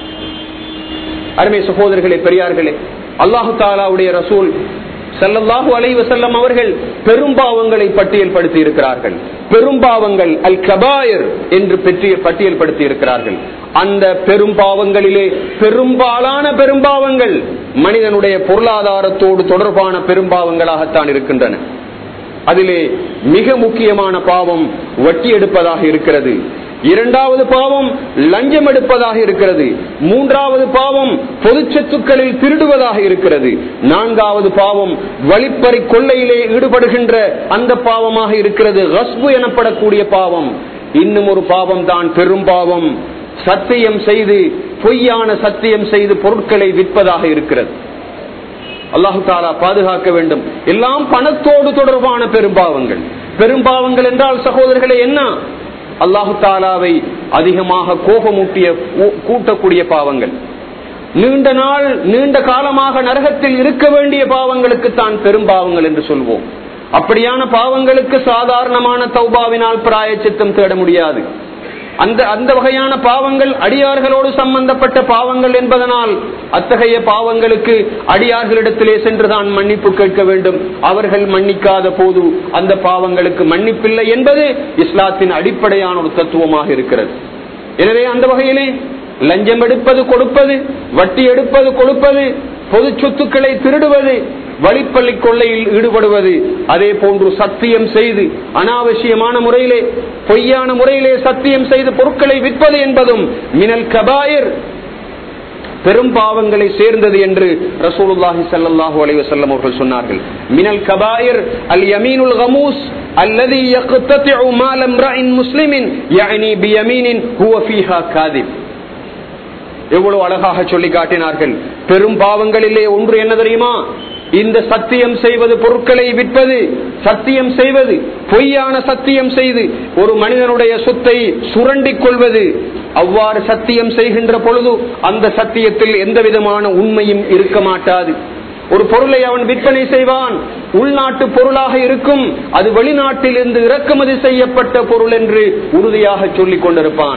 அருமை சகோதரர்களே பெரியார்களே அல்லாஹு தாலாவுடைய ரசூல் சல்லல்லாஹு அலைஹி வஸல்லம் அவர்கள் பெரும்பாவங்களை பட்டியல் படுத்தி இருக்கிறார்கள் பெரும்பாவங்கள் அல் கபாயர் என்று பெற்றிய பட்டியல் படுத்தி இருக்கிறார்கள் அந்த பெரும்பாவங்களிலே பெரும்பாலான பெரும்பாவங்கள் மனிதனுடைய பொருளாதாரத்தோடு தொடர்பான பெரும்பாவங்களாகத்தான் இருக்கின்றன அதிலே மிக முக்கியமான பாவம் வட்டி எடுப்பதாக இருக்கிறது இரண்டாவது பாவம் லஞ்சம் எடுப்பதாக இருக்கிறது மூன்றாவது பாவம் பொது சொத்துக்களில் திருடுவதாக இருக்கிறது நான்காவது பாவம் வழிப்பறி கொள்ளையிலே ஈடுபடுகின்ற அந்த பாவமாக இருக்கிறது ஹஸ்பு எனப்படக்கூடிய பாவம் இன்னும் ஒரு பாவம் தான் பெரும் பாவம் சத்தியம் செய்து பொய்யான சத்தியம் செய்து பொருட்களை விற்பதாக இருக்கிறது அல்லாஹு தாலா பாதுகாக்க வேண்டும் எல்லாம் பணத்தோடு தொடர்பான பெரும்பாவங்கள் பெரும்பாவங்கள் என்றால் சகோதரர்களே என்ன அல்லாஹு தாலாவை அதிகமாக கோபமூட்டிய கூட்டக்கூடிய பாவங்கள் நீண்ட நாள் நீண்ட காலமாக நரகத்தில் இருக்க வேண்டிய பாவங்களுக்கு தான் பெரும்பாவங்கள் என்று சொல்வோம் அப்படியான பாவங்களுக்கு சாதாரணமான தௌபாவினால் பிராயச்சித்தம் தேட முடியாது அந்த அந்த வகையான பாவங்கள் அடியார்களோடு சம்பந்தப்பட்ட பாவங்கள் என்பதனால் அத்தகைய பாவங்களுக்கு அடியார்களிடத்திலே சென்றுதான் மன்னிப்பு கேட்க வேண்டும் அவர்கள் மன்னிக்காத போது அந்த பாவங்களுக்கு மன்னிப்பில்லை என்பது இஸ்லாத்தின் அடிப்படையான ஒரு தத்துவமாக இருக்கிறது எனவே அந்த வகையிலே லஞ்சம் எடுப்பது கொடுப்பது வட்டி எடுப்பது கொடுப்பது பொது சொத்துக்களை திருடுவது வழிப்பள்ளி கொள்ளையில் ஈடுபடுவது அதே போன்று சத்தியம் செய்து அனாவசியமான முறையிலே பொய்யான முறையிலே சத்தியம் செய்து பொருட்களை விற்பது என்பதும் மினல் கபாயர் பெரும் பாவங்களை சேர்ந்தது என்று ரசூலுல்லாஹி ஸல்லல்லாஹு அலைஹி வஸல்லம் அவர்கள் சொன்னார்கள் மினல் கபாயிர் அல் யமீனுல் கமூஸ் அல்லதி யக்தத்திஉ மால இம்ராஇன் முஸ்லிமின் யஅனி பியமீனின் ஹுவ ஃபீஹா காதிப் எவ்வளவு அழகாக சொல்லி காட்டினார்கள் பெரும் பாவங்களிலே ஒன்று என்ன தெரியுமா இந்த சத்தியம் செய்வது பொருட்களை விற்பது சத்தியம் செய்வது பொய்யான சத்தியம் செய்து ஒரு மனிதனுடைய சொத்தை சுரண்டிக் கொள்வது அவ்வாறு சத்தியம் செய்கின்ற பொழுது அந்த சத்தியத்தில் எந்த விதமான உண்மையும் இருக்க மாட்டாது ஒரு பொருளை அவன் விற்பனை செய்வான் உள்நாட்டு பொருளாக இருக்கும் அது வெளிநாட்டில் இருந்து இறக்குமதி செய்யப்பட்ட பொருள் என்று உறுதியாக சொல்லிக் கொண்டிருப்பான்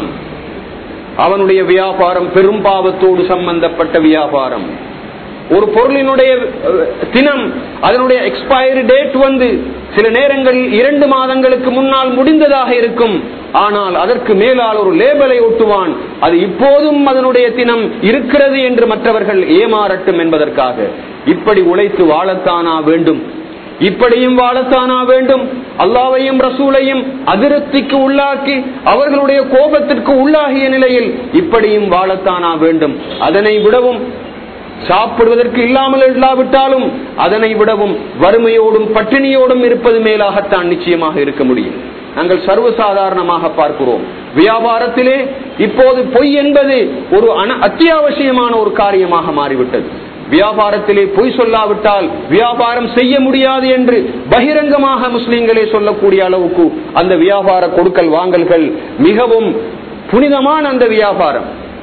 அவனுடைய வியாபாரம் பெரும் பாவத்தோடு சம்பந்தப்பட்ட வியாபாரம் ஒரு பொருளினுடைய தினம் அதனுடைய எக்ஸ்பயரி டேட் வந்து சில நேரங்களில் இரண்டு மாதங்களுக்கு முன்னால் முடிந்ததாக இருக்கும் ஆனால் அதற்கு மேலால் ஒரு லேபலை ஒட்டுவான் அது இப்போதும் அதனுடைய தினம் இருக்கிறது என்று மற்றவர்கள் ஏமாறட்டும் என்பதற்காக இப்படி உழைத்து வாழத்தானா வேண்டும் இப்படியும் வாழத்தானா வேண்டும் அல்லாவையும் ரசூலையும் அதிருப்திக்கு உள்ளாக்கி அவர்களுடைய கோபத்திற்கு உள்ளாகிய நிலையில் இப்படியும் வாழத்தானா வேண்டும் அதனை விடவும் சாப்பிடுவதற்கு இல்லாமல் இல்லாவிட்டாலும் அதனை விடவும் வறுமையோடும் பட்டினியோடும் இருப்பது மேலாகத்தான் நிச்சயமாக இருக்க முடியும் நாங்கள் சர்வசாதாரணமாக பார்க்கிறோம் வியாபாரத்திலே இப்போது பொய் என்பது ஒரு அத்தியாவசியமான ஒரு காரியமாக மாறிவிட்டது வியாபாரத்திலே பொய் சொல்லாவிட்டால் வியாபாரம் செய்ய முடியாது என்று பகிரங்கமாக முஸ்லிம்களே சொல்லக்கூடிய அளவுக்கு அந்த வியாபார கொடுக்கல் வாங்கல்கள் மிகவும் புனிதமான அந்த வியாபாரம்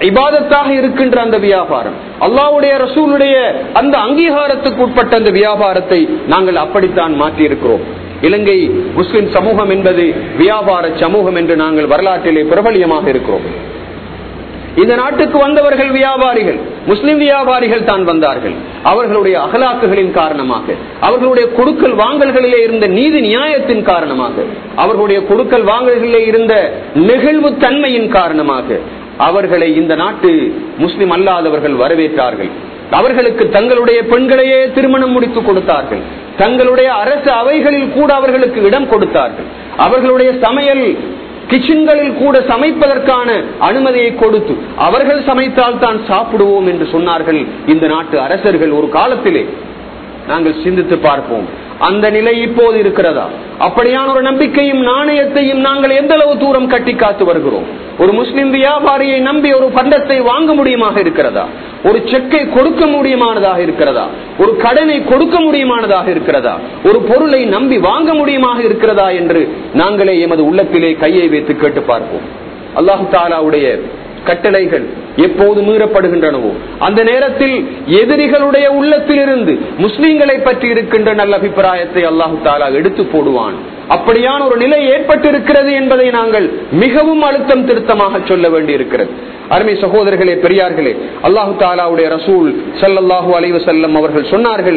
இபாதத்தாக இருக்கின்ற அந்த வியாபாரம் அல்லாவுடைய ரசூலுடைய அந்த அங்கீகாரத்துக்கு உட்பட்ட அந்த வியாபாரத்தை நாங்கள் அப்படித்தான் மாற்றி இருக்கிறோம் இலங்கை முஸ்லிம் சமூகம் என்பது வியாபார சமூகம் என்று நாங்கள் வரலாற்றிலே பிரபலியமாக இருக்கிறோம் இந்த நாட்டுக்கு வந்தவர்கள் வியாபாரிகள் முஸ்லிம் வியாபாரிகள் தான் வந்தார்கள் அவர்களுடைய அகலாக்குகளின் காரணமாக அவர்களுடைய கொடுக்கல் வாங்கல்களிலே இருந்த நீதி நியாயத்தின் காரணமாக அவர்களுடைய கொடுக்கல் வாங்கல்களிலே இருந்த நெகிழ்வு தன்மையின் காரணமாக அவர்களை இந்த நாட்டு முஸ்லிம் அல்லாதவர்கள் வரவேற்றார்கள் அவர்களுக்கு தங்களுடைய பெண்களையே திருமணம் முடித்து கொடுத்தார்கள் தங்களுடைய அரசு அவைகளில் கூட அவர்களுக்கு இடம் கொடுத்தார்கள் அவர்களுடைய சமையல் கிச்சன்களில் கூட சமைப்பதற்கான அனுமதியை கொடுத்து அவர்கள் சமைத்தால் தான் சாப்பிடுவோம் என்று சொன்னார்கள் இந்த நாட்டு அரசர்கள் ஒரு காலத்திலே நாங்கள் சிந்தித்து பார்ப்போம் அந்த நிலை இப்போது இருக்கிறதா அப்படியான ஒரு நம்பிக்கையும் நாணயத்தையும் நாங்கள் எந்த அளவு தூரம் கட்டி காத்து வருகிறோம் ஒரு முஸ்லிம் வியாபாரியை நம்பி ஒரு பண்டத்தை வாங்க முடியுமாக இருக்கிறதா ஒரு செக்கை கொடுக்க முடியுமானதாக இருக்கிறதா ஒரு கடனை கொடுக்க முடியுமானதாக இருக்கிறதா ஒரு பொருளை நம்பி வாங்க முடியுமாக இருக்கிறதா என்று நாங்களே எமது உள்ளத்திலே கையை வைத்து கேட்டு பார்ப்போம் அல்லாஹு தாலாவுடைய கட்டளைகள் எப்போது மீறப்படுகின்றனவோ அந்த நேரத்தில் எதிரிகளுடைய உள்ளத்திலிருந்து முஸ்லிம்களை பற்றி இருக்கின்ற நல்ல அபிப்பிராயத்தை அல்லாஹு தாலா எடுத்து போடுவான் அப்படியான ஒரு நிலை ஏற்பட்டிருக்கிறது என்பதை நாங்கள் மிகவும் அழுத்தம் திருத்தமாக சொல்ல வேண்டி இருக்கிறது அருமை சகோதரர்களே பெரியார்களே அல்லாஹு தாலாவுடைய ரசூல் சல்லல்லாஹு அலைவு செல்லம் அவர்கள் சொன்னார்கள்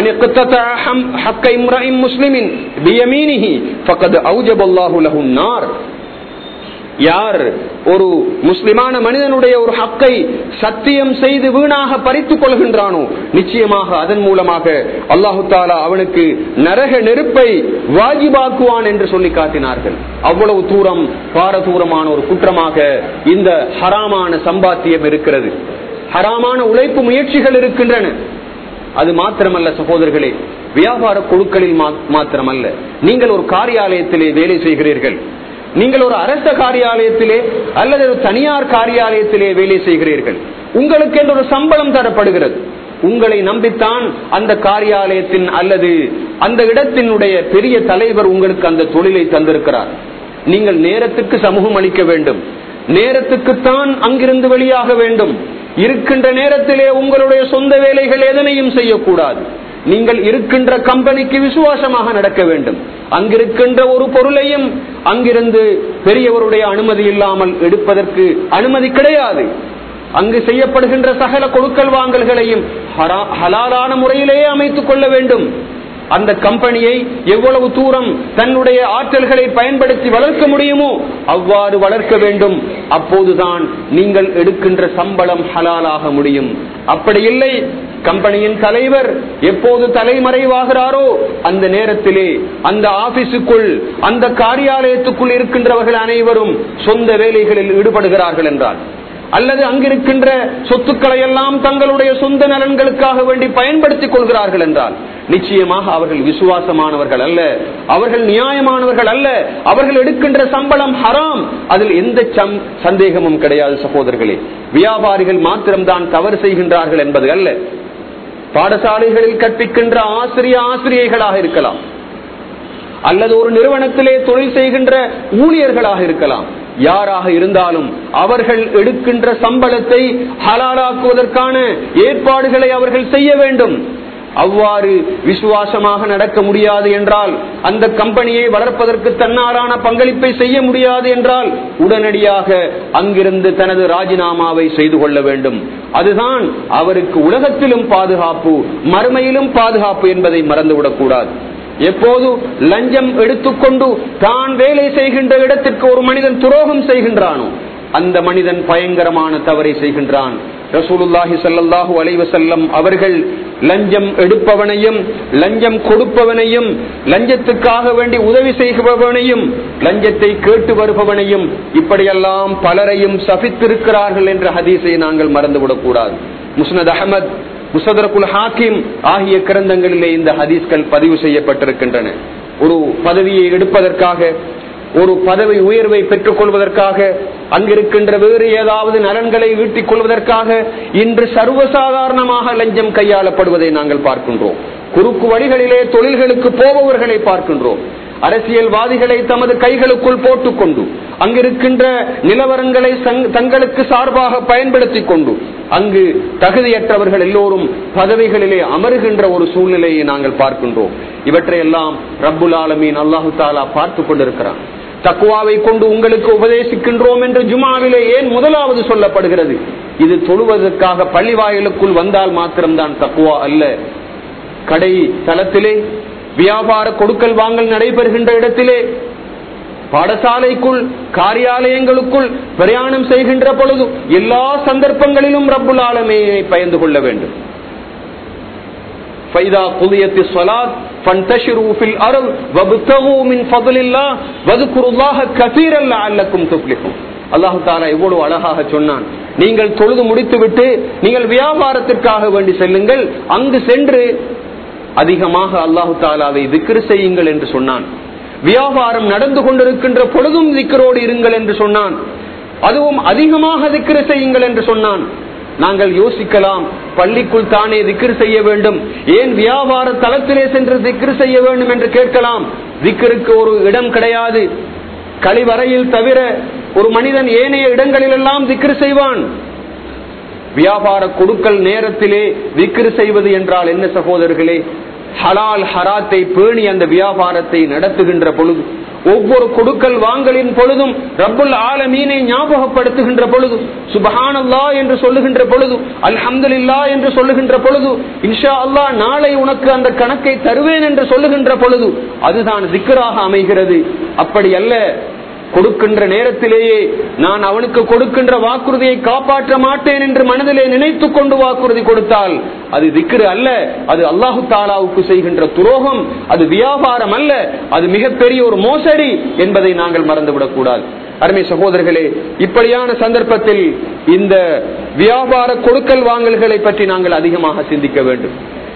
முஸ்லிமின் யார் ஒரு முஸ்லிமான மனிதனுடைய ஒரு ஹக்கை சத்தியம் செய்து வீணாக பறித்துக் கொள்கின்றானோ நிச்சயமாக அதன் மூலமாக அல்லாஹு தாலா அவனுக்கு நரக நெருப்பை வாஜிபாக்குவான் என்று சொல்லி காட்டினார்கள் அவ்வளவு தூரம் பாரதூரமான ஒரு குற்றமாக இந்த ஹராமான சம்பாத்தியம் இருக்கிறது ஹராமான உழைப்பு முயற்சிகள் இருக்கின்றன அது மாத்திரமல்ல சகோதரர்களே வியாபார குழுக்களில் மாத்திரமல்ல நீங்கள் ஒரு காரியாலயத்திலே வேலை செய்கிறீர்கள் நீங்கள் ஒரு அரச காரியாலயத்திலே அல்லது ஒரு தனியார் காரியாலயத்திலே வேலை செய்கிறீர்கள் உங்களுக்கு என்று ஒரு சம்பளம் தரப்படுகிறது உங்களை நம்பித்தான் அந்த காரியாலயத்தின் அல்லது அந்த இடத்தினுடைய பெரிய தலைவர் உங்களுக்கு அந்த தொழிலை தந்திருக்கிறார் நீங்கள் நேரத்துக்கு சமூகம் அளிக்க வேண்டும் நேரத்துக்குத்தான் அங்கிருந்து வெளியாக வேண்டும் இருக்கின்ற நேரத்திலே உங்களுடைய சொந்த வேலைகள் எதனையும் செய்யக்கூடாது நீங்கள் இருக்கின்ற கம்பெனிக்கு விசுவாசமாக நடக்க வேண்டும் அங்கிருக்கின்ற ஒரு பொருளையும் அங்கிருந்து பெரியவருடைய அனுமதி இல்லாமல் எடுப்பதற்கு அனுமதி கிடையாது அங்கு செய்யப்படுகின்ற சகல கொடுக்கல் வாங்கல்களையும் ஹலாலான முறையிலேயே அமைத்துக் கொள்ள வேண்டும் அந்த கம்பெனியை எவ்வளவு தூரம் தன்னுடைய ஆற்றல்களை பயன்படுத்தி வளர்க்க முடியுமோ அவ்வாறு வளர்க்க வேண்டும் அப்போதுதான் நீங்கள் எடுக்கின்ற சம்பளம் ஹலாலாக முடியும் அப்படி இல்லை கம்பெனியின் தலைவர் எப்போது தலைமறைவாகிறாரோ அந்த நேரத்திலே அந்த ஆபீஸுக்குள் அந்த காரியாலயத்துக்குள் இருக்கின்றவர்கள் அனைவரும் சொந்த வேலைகளில் ஈடுபடுகிறார்கள் என்றால் அல்லது அங்கிருக்கின்ற சொத்துக்களை எல்லாம் தங்களுடைய சொந்த நலன்களுக்காக வேண்டி பயன்படுத்திக் கொள்கிறார்கள் என்றால் நிச்சயமாக அவர்கள் விசுவாசமானவர்கள் அல்ல அவர்கள் நியாயமானவர்கள் அல்ல அவர்கள் எடுக்கின்ற சம்பளம் ஹராம் அதில் எந்த சந்தேகமும் கிடையாது சகோதரர்களே வியாபாரிகள் மாத்திரம்தான் தவறு செய்கின்றார்கள் என்பது அல்ல பாடசாலைகளில் கற்பிக்கின்ற ஆசிரிய ஆசிரியைகளாக இருக்கலாம் அல்லது ஒரு நிறுவனத்திலே தொழில் செய்கின்ற ஊழியர்களாக இருக்கலாம் யாராக இருந்தாலும் அவர்கள் எடுக்கின்ற சம்பளத்தை ஹலாலாக்குவதற்கான ஏற்பாடுகளை அவர்கள் செய்ய வேண்டும் அவ்வாறு விசுவாசமாக நடக்க முடியாது என்றால் அந்த கம்பெனியை வளர்ப்பதற்கு தன்னாலான பங்களிப்பை செய்ய முடியாது என்றால் உடனடியாக அங்கிருந்து தனது ராஜினாமாவை செய்து கொள்ள வேண்டும் அதுதான் அவருக்கு உலகத்திலும் பாதுகாப்பு மறுமையிலும் பாதுகாப்பு என்பதை மறந்துவிடக் கூடாது எப்போது லஞ்சம் எடுத்துக்கொண்டு தான் வேலை செய்கின்ற இடத்திற்கு ஒரு மனிதன் துரோகம் செய்கின்றானோ அந்த மனிதன் பயங்கரமான தவறை செய்கின்றான் ரசூலுல்லாஹி சல்லாஹூ அலைவசல்லம் அவர்கள் லஞ்சம் எடுப்பவனையும் லஞ்சம் கொடுப்பவனையும் லஞ்சத்துக்காக வேண்டி உதவி செய்பவனையும் லஞ்சத்தை கேட்டு வருபவனையும் இப்படியெல்லாம் பலரையும் சபித்திருக்கிறார்கள் என்ற ஹதீஸை நாங்கள் மறந்துவிடக் கூடாது முஸ்னத் அகமது முசதரகுல் ஹாக்கிம் ஆகிய கிரந்தங்களிலே இந்த ஹதீஸ்கள் பதிவு செய்யப்பட்டிருக்கின்றன ஒரு பதவியை எடுப்பதற்காக ஒரு பதவி உயர்வை பெற்றுக் கொள்வதற்காக அங்கிருக்கின்ற வேறு ஏதாவது நலன்களை ஈட்டிக் கொள்வதற்காக இன்று சர்வசாதாரணமாக லஞ்சம் கையாளப்படுவதை நாங்கள் பார்க்கின்றோம் குறுக்கு வழிகளிலே தொழில்களுக்கு போபவர்களை பார்க்கின்றோம் அரசியல்வாதிகளை தமது கைகளுக்குள் போட்டுக்கொண்டு அங்கிருக்கின்ற நிலவரங்களை தங்களுக்கு சார்பாக பயன்படுத்திக் கொண்டு அங்கு தகுதியற்றவர்கள் எல்லோரும் பதவிகளிலே அமருகின்ற ஒரு சூழ்நிலையை நாங்கள் பார்க்கின்றோம் இவற்றையெல்லாம் ரப்புல் ஆலமீன் அல்லாஹு தாலா பார்த்து கொண்டிருக்கிறான் தக்குவாவை கொண்டு உங்களுக்கு உபதேசிக்கின்றோம் என்று ஜுமாவிலே ஏன் முதலாவது சொல்லப்படுகிறது இது தொழுவதற்காக பள்ளி வாயிலுக்குள் வந்தால் மாத்திரம்தான் தக்குவா அல்ல கடை தளத்திலே வியாபார கொடுக்கல் வாங்கல் நடைபெறுகின்ற இடத்திலே பாடசாலைக்குள் காரியாலயங்களுக்குள் பிரயாணம் செய்கின்ற பொழுது எல்லா சந்தர்ப்பங்களிலும் ரப்புல் ஆலமையை பயந்து கொள்ள வேண்டும் فإذا قضيت الصلاة فانتشروا في الأرض وابتغوا من فضل الله واذكروا الله كثيرا لعلكم تفلحون அல்லாஹு தாலா எவ்வளவு அழகாக சொன்னான் நீங்கள் தொழுது முடித்துவிட்டு நீங்கள் வியாபாரத்திற்காக வேண்டி செல்லுங்கள் அங்கு சென்று அதிகமாக அல்லாஹு தாலாவை திக்ரு செய்யுங்கள் என்று சொன்னான் வியாபாரம் நடந்து கொண்டிருக்கின்ற பொழுதும் திக்கரோடு இருங்கள் என்று சொன்னான் அதுவும் அதிகமாக திக்ரு செய்யுங்கள் என்று சொன்னான் நாங்கள் யோசிக்கலாம் பள்ளிக்குள் தானே திக்ரு செய்ய வேண்டும் ஏன் வியாபார தளத்திலே சென்று திக்ரு செய்ய வேண்டும் என்று கேட்கலாம் திக்கருக்கு ஒரு இடம் கிடையாது கழிவறையில் தவிர ஒரு மனிதன் ஏனைய இடங்களிலெல்லாம் திக்ரு செய்வான் வியாபார கொடுக்கல் நேரத்திலே விக்ரு செய்வது என்றால் என்ன சகோதரர்களே ஹலால் ஹராத்தை பேணி அந்த வியாபாரத்தை நடத்துகின்ற பொழுது ஒவ்வொரு கொடுக்கல் வாங்கலின் பொழுதும் ரப்புல் ஆலமீனை ஞாபகப்படுத்துகின்ற பொழுது சுபஹானல்லா என்று சொல்லுகின்ற பொழுது அல்ஹம்துலில்லா என்று சொல்லுகின்ற பொழுது இன்ஷா அல்லா நாளை உனக்கு அந்த கணக்கை தருவேன் என்று சொல்லுகின்ற பொழுது அதுதான் திக்கராக அமைகிறது அப்படி அல்ல கொடுக்கின்ற நேரத்திலேயே நான் அவனுக்கு கொடுக்கின்ற வாக்குறுதியை காப்பாற்ற மாட்டேன் என்று மனதிலே நினைத்து கொண்டு வாக்குறுதி கொடுத்தால் அது திக்ரு அல்ல அது அல்லாஹு தாலாவுக்கு செய்கின்ற துரோகம் அது வியாபாரம் அல்ல அது மிகப்பெரிய ஒரு மோசடி என்பதை நாங்கள் மறந்துவிடக் கூடாது அருமை சகோதரர்களே இப்படியான சந்தர்ப்பத்தில் இந்த வியாபார கொடுக்கல் வாங்கல்களை பற்றி நாங்கள் அதிகமாக சிந்திக்க வேண்டும்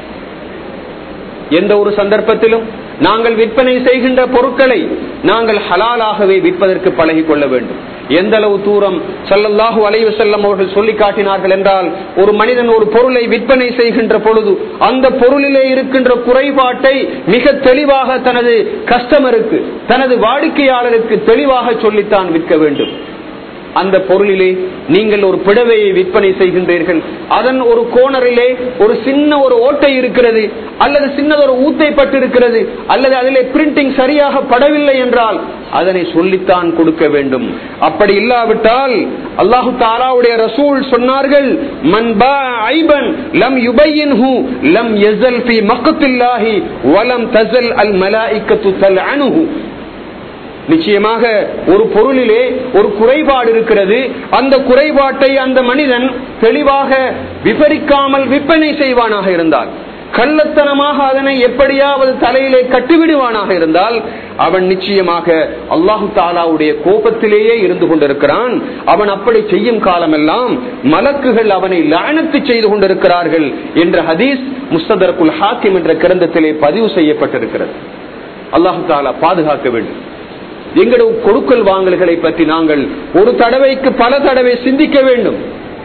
எந்த ஒரு சந்தர்ப்பத்திலும் நாங்கள் விற்பனை செய்கின்ற பொருட்களை நாங்கள் ஹலாலாகவே விற்பதற்கு பழகி கொள்ள வேண்டும் எந்த அளவு தூரம் சல்லல்லாஹு அலைவு செல்லம் அவர்கள் சொல்லி காட்டினார்கள் என்றால் ஒரு மனிதன் ஒரு பொருளை விற்பனை செய்கின்ற பொழுது அந்த பொருளிலே இருக்கின்ற குறைபாட்டை மிக தெளிவாக தனது கஸ்டமருக்கு தனது வாடிக்கையாளருக்கு தெளிவாக சொல்லித்தான் விற்க வேண்டும் அந்த பொருளிலே நீங்கள் ஒரு பிடவையை விற்பனை செய்கின்றீர்கள் அதன் ஒரு கோணரிலே ஒரு சின்ன ஒரு ஓட்டை இருக்கிறது அல்லது சின்னதொரு ஊத்தை பட்டு இருக்கிறது அல்லது அதிலே பிரிண்டிங் சரியாக படவில்லை என்றால் அதனை சொல்லித்தான் கொடுக்க வேண்டும் அப்படி இல்லாவிட்டால் அல்லாஹு தாலாவுடைய ரசூல் சொன்னார்கள் மன் ஐபன் லம் யுபையின்ஹு லம் யஸல் ஃபி மக்தில்லாஹி வலம் தஸல் அல் மலாயிகத்து தல்அனுஹு நிச்சயமாக ஒரு பொருளிலே ஒரு குறைபாடு இருக்கிறது அந்த குறைபாட்டை அந்த மனிதன் தெளிவாக விபரிக்காமல் விற்பனை செய்வானாக இருந்தால் கள்ளத்தனமாக அதனை எப்படியாவது தலையிலே கட்டிவிடுவானாக இருந்தால் அவன் நிச்சயமாக அல்லாஹு தாலாவுடைய கோபத்திலேயே இருந்து கொண்டிருக்கிறான் அவன் அப்படி செய்யும் காலமெல்லாம் மலக்குகள் அவனை லானத்து செய்து கொண்டிருக்கிறார்கள் என்ற ஹதீஸ் முஸ்ததர்குல் ஹாக்கிம் என்ற கிரந்தத்திலே பதிவு செய்யப்பட்டிருக்கிறது அல்லாஹு தாலா பாதுகாக்க வேண்டும் எங்களோட கொடுக்கல் வாங்கல்களை பற்றி நாங்கள் ஒரு தடவைக்கு பல தடவை சிந்திக்க வேண்டும்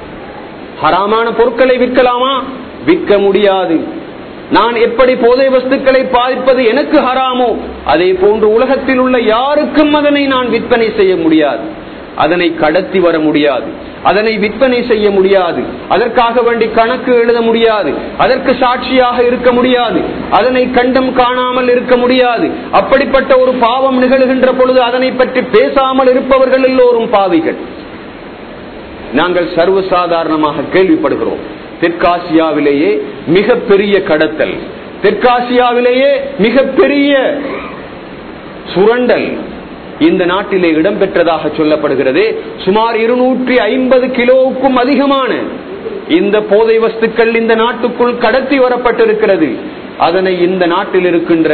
ஹராமான பொருட்களை விற்கலாமா விற்க முடியாது நான் எப்படி போதை வஸ்துக்களை பாதிப்பது எனக்கு ஹராமோ அதே போன்று உலகத்தில் உள்ள யாருக்கும் அதனை நான் விற்பனை செய்ய முடியாது அதனை கடத்தி வர முடியாது அதனை விற்பனை செய்ய முடியாது அதற்காக வேண்டி கணக்கு எழுத முடியாது அதற்கு சாட்சியாக இருக்க முடியாது அதனை கண்டம் காணாமல் இருக்க முடியாது அப்படிப்பட்ட ஒரு பாவம் நிகழ்கின்ற பொழுது அதனை பற்றி பேசாமல் இருப்பவர்கள் எல்லோரும் பாவிகள் நாங்கள் சர்வசாதாரணமாக கேள்விப்படுகிறோம் தெற்காசியாவிலேயே மிகப்பெரிய கடத்தல் தெற்காசியாவிலேயே மிகப்பெரிய சுரண்டல் இந்த நாட்டிலே இடம்பெற்றதாக சொல்லப்படுகிறது சுமார் இருநூற்றி ஐம்பது கிலோவுக்கும் அதிகமான இந்த போதை வஸ்துக்கள் இந்த நாட்டுக்குள் கடத்தி வரப்பட்டிருக்கிறது அதனை இந்த நாட்டில் இருக்கின்ற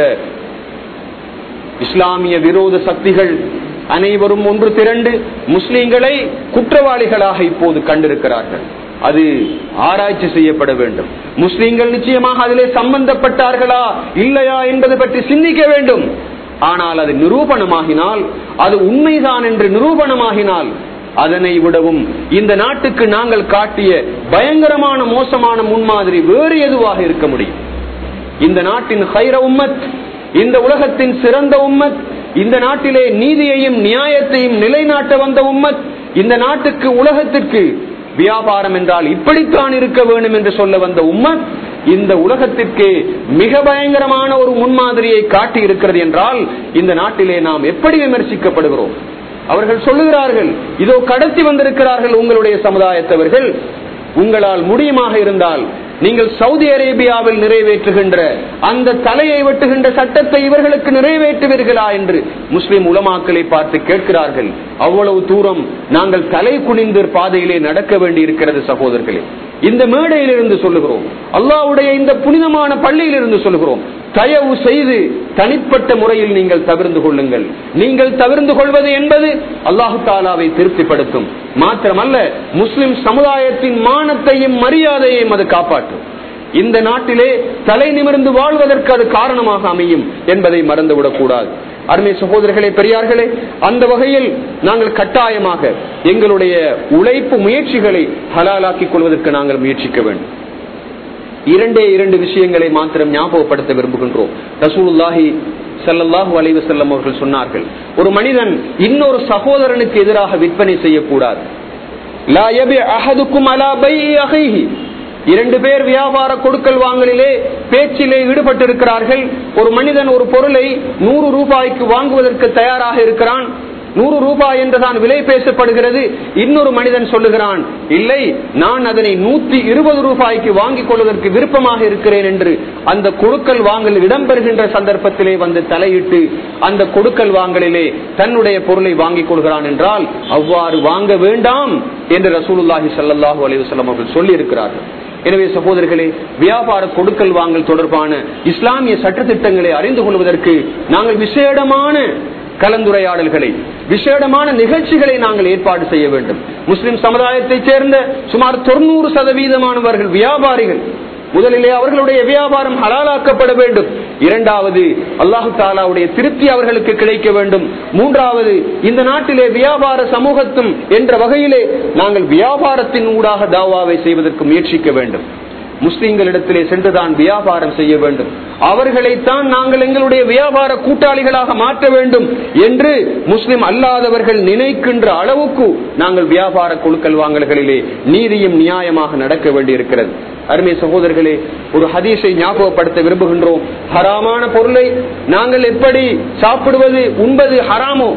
இஸ்லாமிய விரோத சக்திகள் அனைவரும் ஒன்று திரண்டு முஸ்லிம்களை குற்றவாளிகளாக இப்போது கண்டிருக்கிறார்கள் அது ஆராய்ச்சி செய்யப்பட வேண்டும் முஸ்லிம்கள் நிச்சயமாக அதிலே சம்பந்தப்பட்டார்களா இல்லையா என்பது பற்றி சிந்திக்க வேண்டும் ஆனால் அது நிரூபணமாகினால் அது உண்மைதான் என்று நிரூபணமாகினால் அதனை விடவும் இந்த நாட்டுக்கு நாங்கள் காட்டிய பயங்கரமான மோசமான முன்மாதிரி வேறு எதுவாக இருக்க முடியும் இந்த நாட்டின் ஹைர உம்மத் இந்த உலகத்தின் சிறந்த உம்மத் இந்த நாட்டிலே நீதியையும் நியாயத்தையும் நிலைநாட்ட வந்த உம்மத் இந்த நாட்டுக்கு உலகத்திற்கு வியாபாரம் என்றால் இப்படித்தான் இருக்க வேண்டும் என்று சொல்ல வந்த உம்மத் இந்த உலகத்திற்கு மிக பயங்கரமான ஒரு முன்மாதிரியை காட்டி இருக்கிறது என்றால் இந்த நாட்டிலே நாம் எப்படி விமர்சிக்கப்படுகிறோம் அவர்கள் சொல்லுகிறார்கள் இதோ கடத்தி வந்திருக்கிறார்கள் உங்களுடைய சமுதாயத்தவர்கள் உங்களால் முடியுமாக இருந்தால் நீங்கள் சவுதி அரேபியாவில் நிறைவேற்றுகின்ற அந்த தலையை வெட்டுகின்ற சட்டத்தை இவர்களுக்கு நிறைவேற்றுவீர்களா என்று முஸ்லிம் உலமாக்களை பார்த்து கேட்கிறார்கள் அவ்வளவு தூரம் நாங்கள் தலை குனிந்து பாதையிலே நடக்க வேண்டி இருக்கிறது சகோதரர்களே இந்த மேடையில் இருந்து சொல்லுகிறோம் அல்லாவுடைய இந்த புனிதமான பள்ளியில் இருந்து சொல்லுகிறோம் தயவு செய்து தனிப்பட்ட முறையில் நீங்கள் தவிர்ந்து கொள்ளுங்கள் நீங்கள் தவிர்ந்து கொள்வது என்பது அல்லாஹு தாலாவை திருப்திப்படுத்தும் மாத்திரமல்ல முஸ்லிம் சமுதாயத்தின் மானத்தையும் மரியாதையையும் அது காப்பாற்றும் இந்த நாட்டிலே தலை நிமிர்ந்து வாழ்வதற்கு அது காரணமாக அமையும் என்பதை மறந்துவிடக் கூடாது அருமை சகோதரர்களே பெரியார்களே அந்த வகையில் நாங்கள் கட்டாயமாக எங்களுடைய உழைப்பு முயற்சிகளை ஹலாலாக்கிக் கொள்வதற்கு நாங்கள் முயற்சிக்க வேண்டும் இரண்டே இரண்டு விஷயங்களை மாத்திரம் ஞாபகப்படுத்த விரும்புகின்றோம் ரசூலுல்லாஹி சல்லல்லாஹு அலைவு செல்லம் அவர்கள் சொன்னார்கள் ஒரு மனிதன் இன்னொரு சகோதரனுக்கு எதிராக விற்பனை செய்யக்கூடாது லா யபி அஹதுக்கும் அலா பைஇ அகைஹி இரண்டு பேர் வியாபார கொடுக்கல் வாங்கலிலே பேச்சிலே ஈடுபட்டிருக்கிறார்கள் ஒரு மனிதன் ஒரு பொருளை நூறு ரூபாய்க்கு வாங்குவதற்கு தயாராக இருக்கிறான் நூறு ரூபாய் என்றுதான் விலை பேசப்படுகிறது இன்னொரு மனிதன் சொல்லுகிறான் இல்லை நான் அதனை நூத்தி இருபது ரூபாய்க்கு வாங்கிக் கொள்வதற்கு விருப்பமாக இருக்கிறேன் என்று அந்த கொடுக்கல் வாங்கல் இடம்பெறுகின்ற சந்தர்ப்பத்திலே வந்து தலையிட்டு அந்த கொடுக்கல் வாங்கலிலே தன்னுடைய பொருளை வாங்கிக் கொள்கிறான் என்றால் அவ்வாறு வாங்க வேண்டாம் என்று ரசூலுல்லாஹி சல்லாஹூ அலைவசல்லம் அவர்கள் சொல்லி இருக்கிறார்கள் எனவே சகோதரர்களே வியாபார கொடுக்கல் வாங்கல் தொடர்பான இஸ்லாமிய சட்டத்திட்டங்களை அறிந்து கொள்வதற்கு நாங்கள் விசேடமான கலந்துரையாடல்களை விசேடமான நிகழ்ச்சிகளை நாங்கள் ஏற்பாடு செய்ய வேண்டும் முஸ்லிம் சமுதாயத்தைச் சேர்ந்த சுமார் தொண்ணூறு சதவீதமானவர்கள் வியாபாரிகள் முதலிலே அவர்களுடைய வியாபாரம் ஹலாலாக்கப்பட வேண்டும் இரண்டாவது அல்லாஹு தாலாவுடைய திருப்தி அவர்களுக்கு கிடைக்க வேண்டும் மூன்றாவது இந்த நாட்டிலே வியாபார சமூகத்தும் என்ற வகையிலே நாங்கள் வியாபாரத்தின் ஊடாக தாவாவை செய்வதற்கு முயற்சிக்க வேண்டும் முஸ்லிம்களிடத்திலே சென்றுதான் வியாபாரம் செய்ய வேண்டும் அவர்களைத்தான் நாங்கள் எங்களுடைய வியாபார கூட்டாளிகளாக மாற்ற வேண்டும் என்று முஸ்லிம் அல்லாதவர்கள் நினைக்கின்ற அளவுக்கு நாங்கள் வியாபார குழுக்கள் வாங்கல்களிலே நீதியும் நியாயமாக நடக்க வேண்டியிருக்கிறது அருமை சகோதரர்களே ஒரு ஹதீஸை ஞாபகப்படுத்த விரும்புகின்றோம் ஹராமான பொருளை நாங்கள் எப்படி சாப்பிடுவது உண்பது ஹராமோ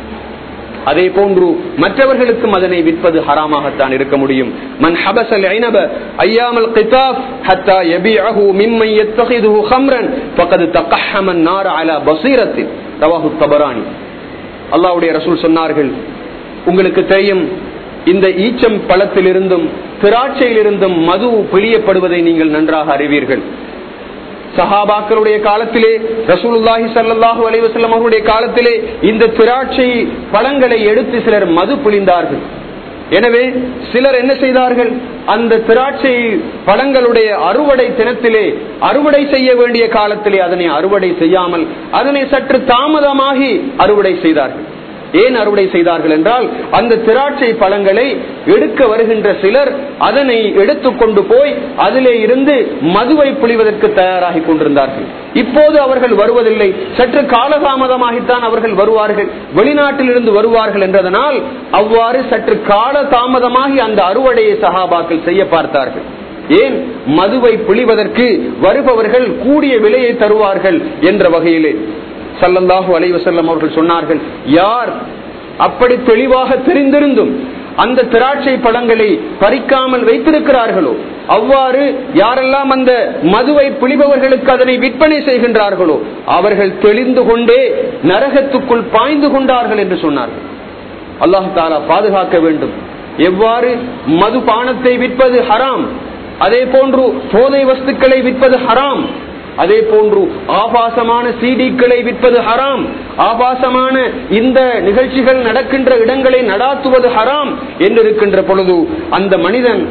அதே போன்று மற்றவர்களுக்கும் அதனை விற்பது ஹராமாகத்தான் இருக்க முடியும் மன் ஹபசல் ஐனப ஐயாமல் கிதாப் ஹத்தா யபிஅஹு மிம்மன் யத்தகிதுஹு ஹம்ரன் ஃபகத் தகஹம النار على بصيرة ரவாஹு தபரானி அல்லாஹ்வுடைய ரசூல் சொன்னார்கள் உங்களுக்கு தெரியும் இந்த ஈச்சம் பழத்திலிருந்தும் திராட்சையிலிருந்தும் மது பிழியப்படுவதை நீங்கள் நன்றாக அறிவீர்கள் சஹாபாக்களுடைய காலத்திலே ரசூலுல்லாஹி சல்லாஹூ அலைவசல்லம் அவருடைய காலத்திலே இந்த திராட்சை பழங்களை எடுத்து சிலர் மது புளிந்தார்கள் எனவே சிலர் என்ன செய்தார்கள் அந்த திராட்சை பழங்களுடைய அறுவடை தினத்திலே அறுவடை செய்ய வேண்டிய காலத்திலே அதனை அறுவடை செய்யாமல் அதனை சற்று தாமதமாகி அறுவடை செய்தார்கள் ஏன் அறுவடை செய்தார்கள் என்றால் அந்த திராட்சை பழங்களை எடுக்க வருகின்ற சிலர் அதனை எடுத்துக்கொண்டு போய் அதிலே இருந்து மதுவை புளிவதற்கு தயாராகி கொண்டிருந்தார்கள் இப்போது அவர்கள் வருவதில்லை சற்று காலதாமதமாகித்தான் அவர்கள் வருவார்கள் வெளிநாட்டில் இருந்து வருவார்கள் என்றதனால் அவ்வாறு சற்று கால தாமதமாகி அந்த அறுவடையை சகாபாக்கள் செய்ய பார்த்தார்கள் ஏன் மதுவை புளிவதற்கு வருபவர்கள் கூடிய விலையை தருவார்கள் என்ற வகையிலே சல்லல்லாஹு அலைவசல்லம் அவர்கள் சொன்னார்கள் யார் அப்படி தெளிவாக தெரிந்திருந்தும் அந்த திராட்சை பழங்களை பறிக்காமல் வைத்திருக்கிறார்களோ அவ்வாறு யாரெல்லாம் அந்த மதுவை புளிபவர்களுக்கு அதனை விற்பனை செய்கின்றார்களோ அவர்கள் தெளிந்து கொண்டே நரகத்துக்குள் பாய்ந்து கொண்டார்கள் என்று சொன்னார்கள் அல்லாஹு தாலா பாதுகாக்க வேண்டும் எவ்வாறு மது பானத்தை விற்பது ஹராம் அதே போன்று போதை வஸ்துக்களை விற்பது ஹராம் அதே போன்று ஆபாசமான சிடிக்களை விற்பது ஹராம் ஆபாசமான இந்த நிகழ்ச்சிகள் நடக்கின்ற இடங்களை நடாத்துவது ஹராம் என்று இருக்கின்ற பொழுது அந்த மனிதன்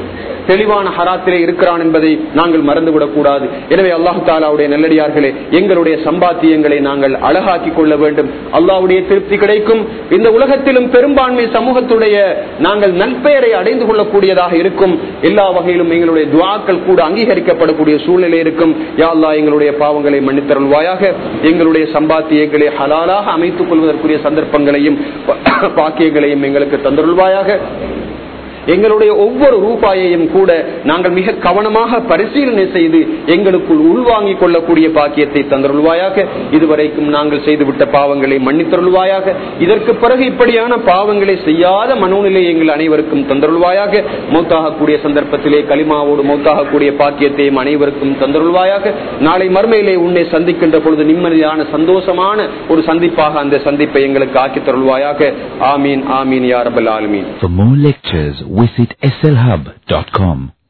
தெளிவான ஹராத்திலே இருக்கிறான் என்பதை நாங்கள் மறந்துவிடக் கூடாது எனவே அல்லாஹு தாலாவுடைய நல்லடியார்களே எங்களுடைய சம்பாத்தியங்களை நாங்கள் அழகாக்கி கொள்ள வேண்டும் அல்லாஹ்வுடைய திருப்தி கிடைக்கும் இந்த உலகத்திலும் பெரும்பான்மை சமூகத்துடைய நாங்கள் நற்பெயரை அடைந்து கொள்ளக்கூடியதாக இருக்கும் எல்லா வகையிலும் எங்களுடைய துவாக்கள் கூட அங்கீகரிக்கப்படக்கூடிய சூழ்நிலை இருக்கும் யா அல்லாஹ் எங்களுடைய பாவங்களை மன்னித்தருள்வாயாக எங்களுடைய சம்பாத்தியங்களை ஹலாலாக அமைத்துக் கொள்வதற்குரிய சந்தர்ப்பங்களையும் பாக்கியங்களையும் எங்களுக்கு தந்தருள்வாயாக எங்களுடைய ஒவ்வொரு ரூபாயையும் கூட நாங்கள் மிக கவனமாக பரிசீலனை செய்து எங்களுக்குள் உள்வாங்கிக் கொள்ளக்கூடிய பாக்கியத்தை தந்தருள்வாயாக இதுவரைக்கும் நாங்கள் செய்துவிட்ட பாவங்களை மன்னித்தருள்வாயாக இதற்கு பிறகு இப்படியான பாவங்களை செய்யாத மனோநிலை எங்கள் அனைவருக்கும் தந்தருள்வாயாக மௌத்தாகக்கூடிய சந்தர்ப்பத்திலே களிமாவோடு மௌத்தாகக்கூடிய பாக்கியத்தையும் அனைவருக்கும் தந்தருள்வாயாக நாளை மர்மையிலே உன்னை சந்திக்கின்ற பொழுது நிம்மதியான சந்தோஷமான ஒரு சந்திப்பாக அந்த சந்திப்பை எங்களுக்கு ஆக்கித் தருள்வாயாக ஆமீன் ஆமீன் யாரபல் ஆலமீன் For more lectures, visit slhub.com.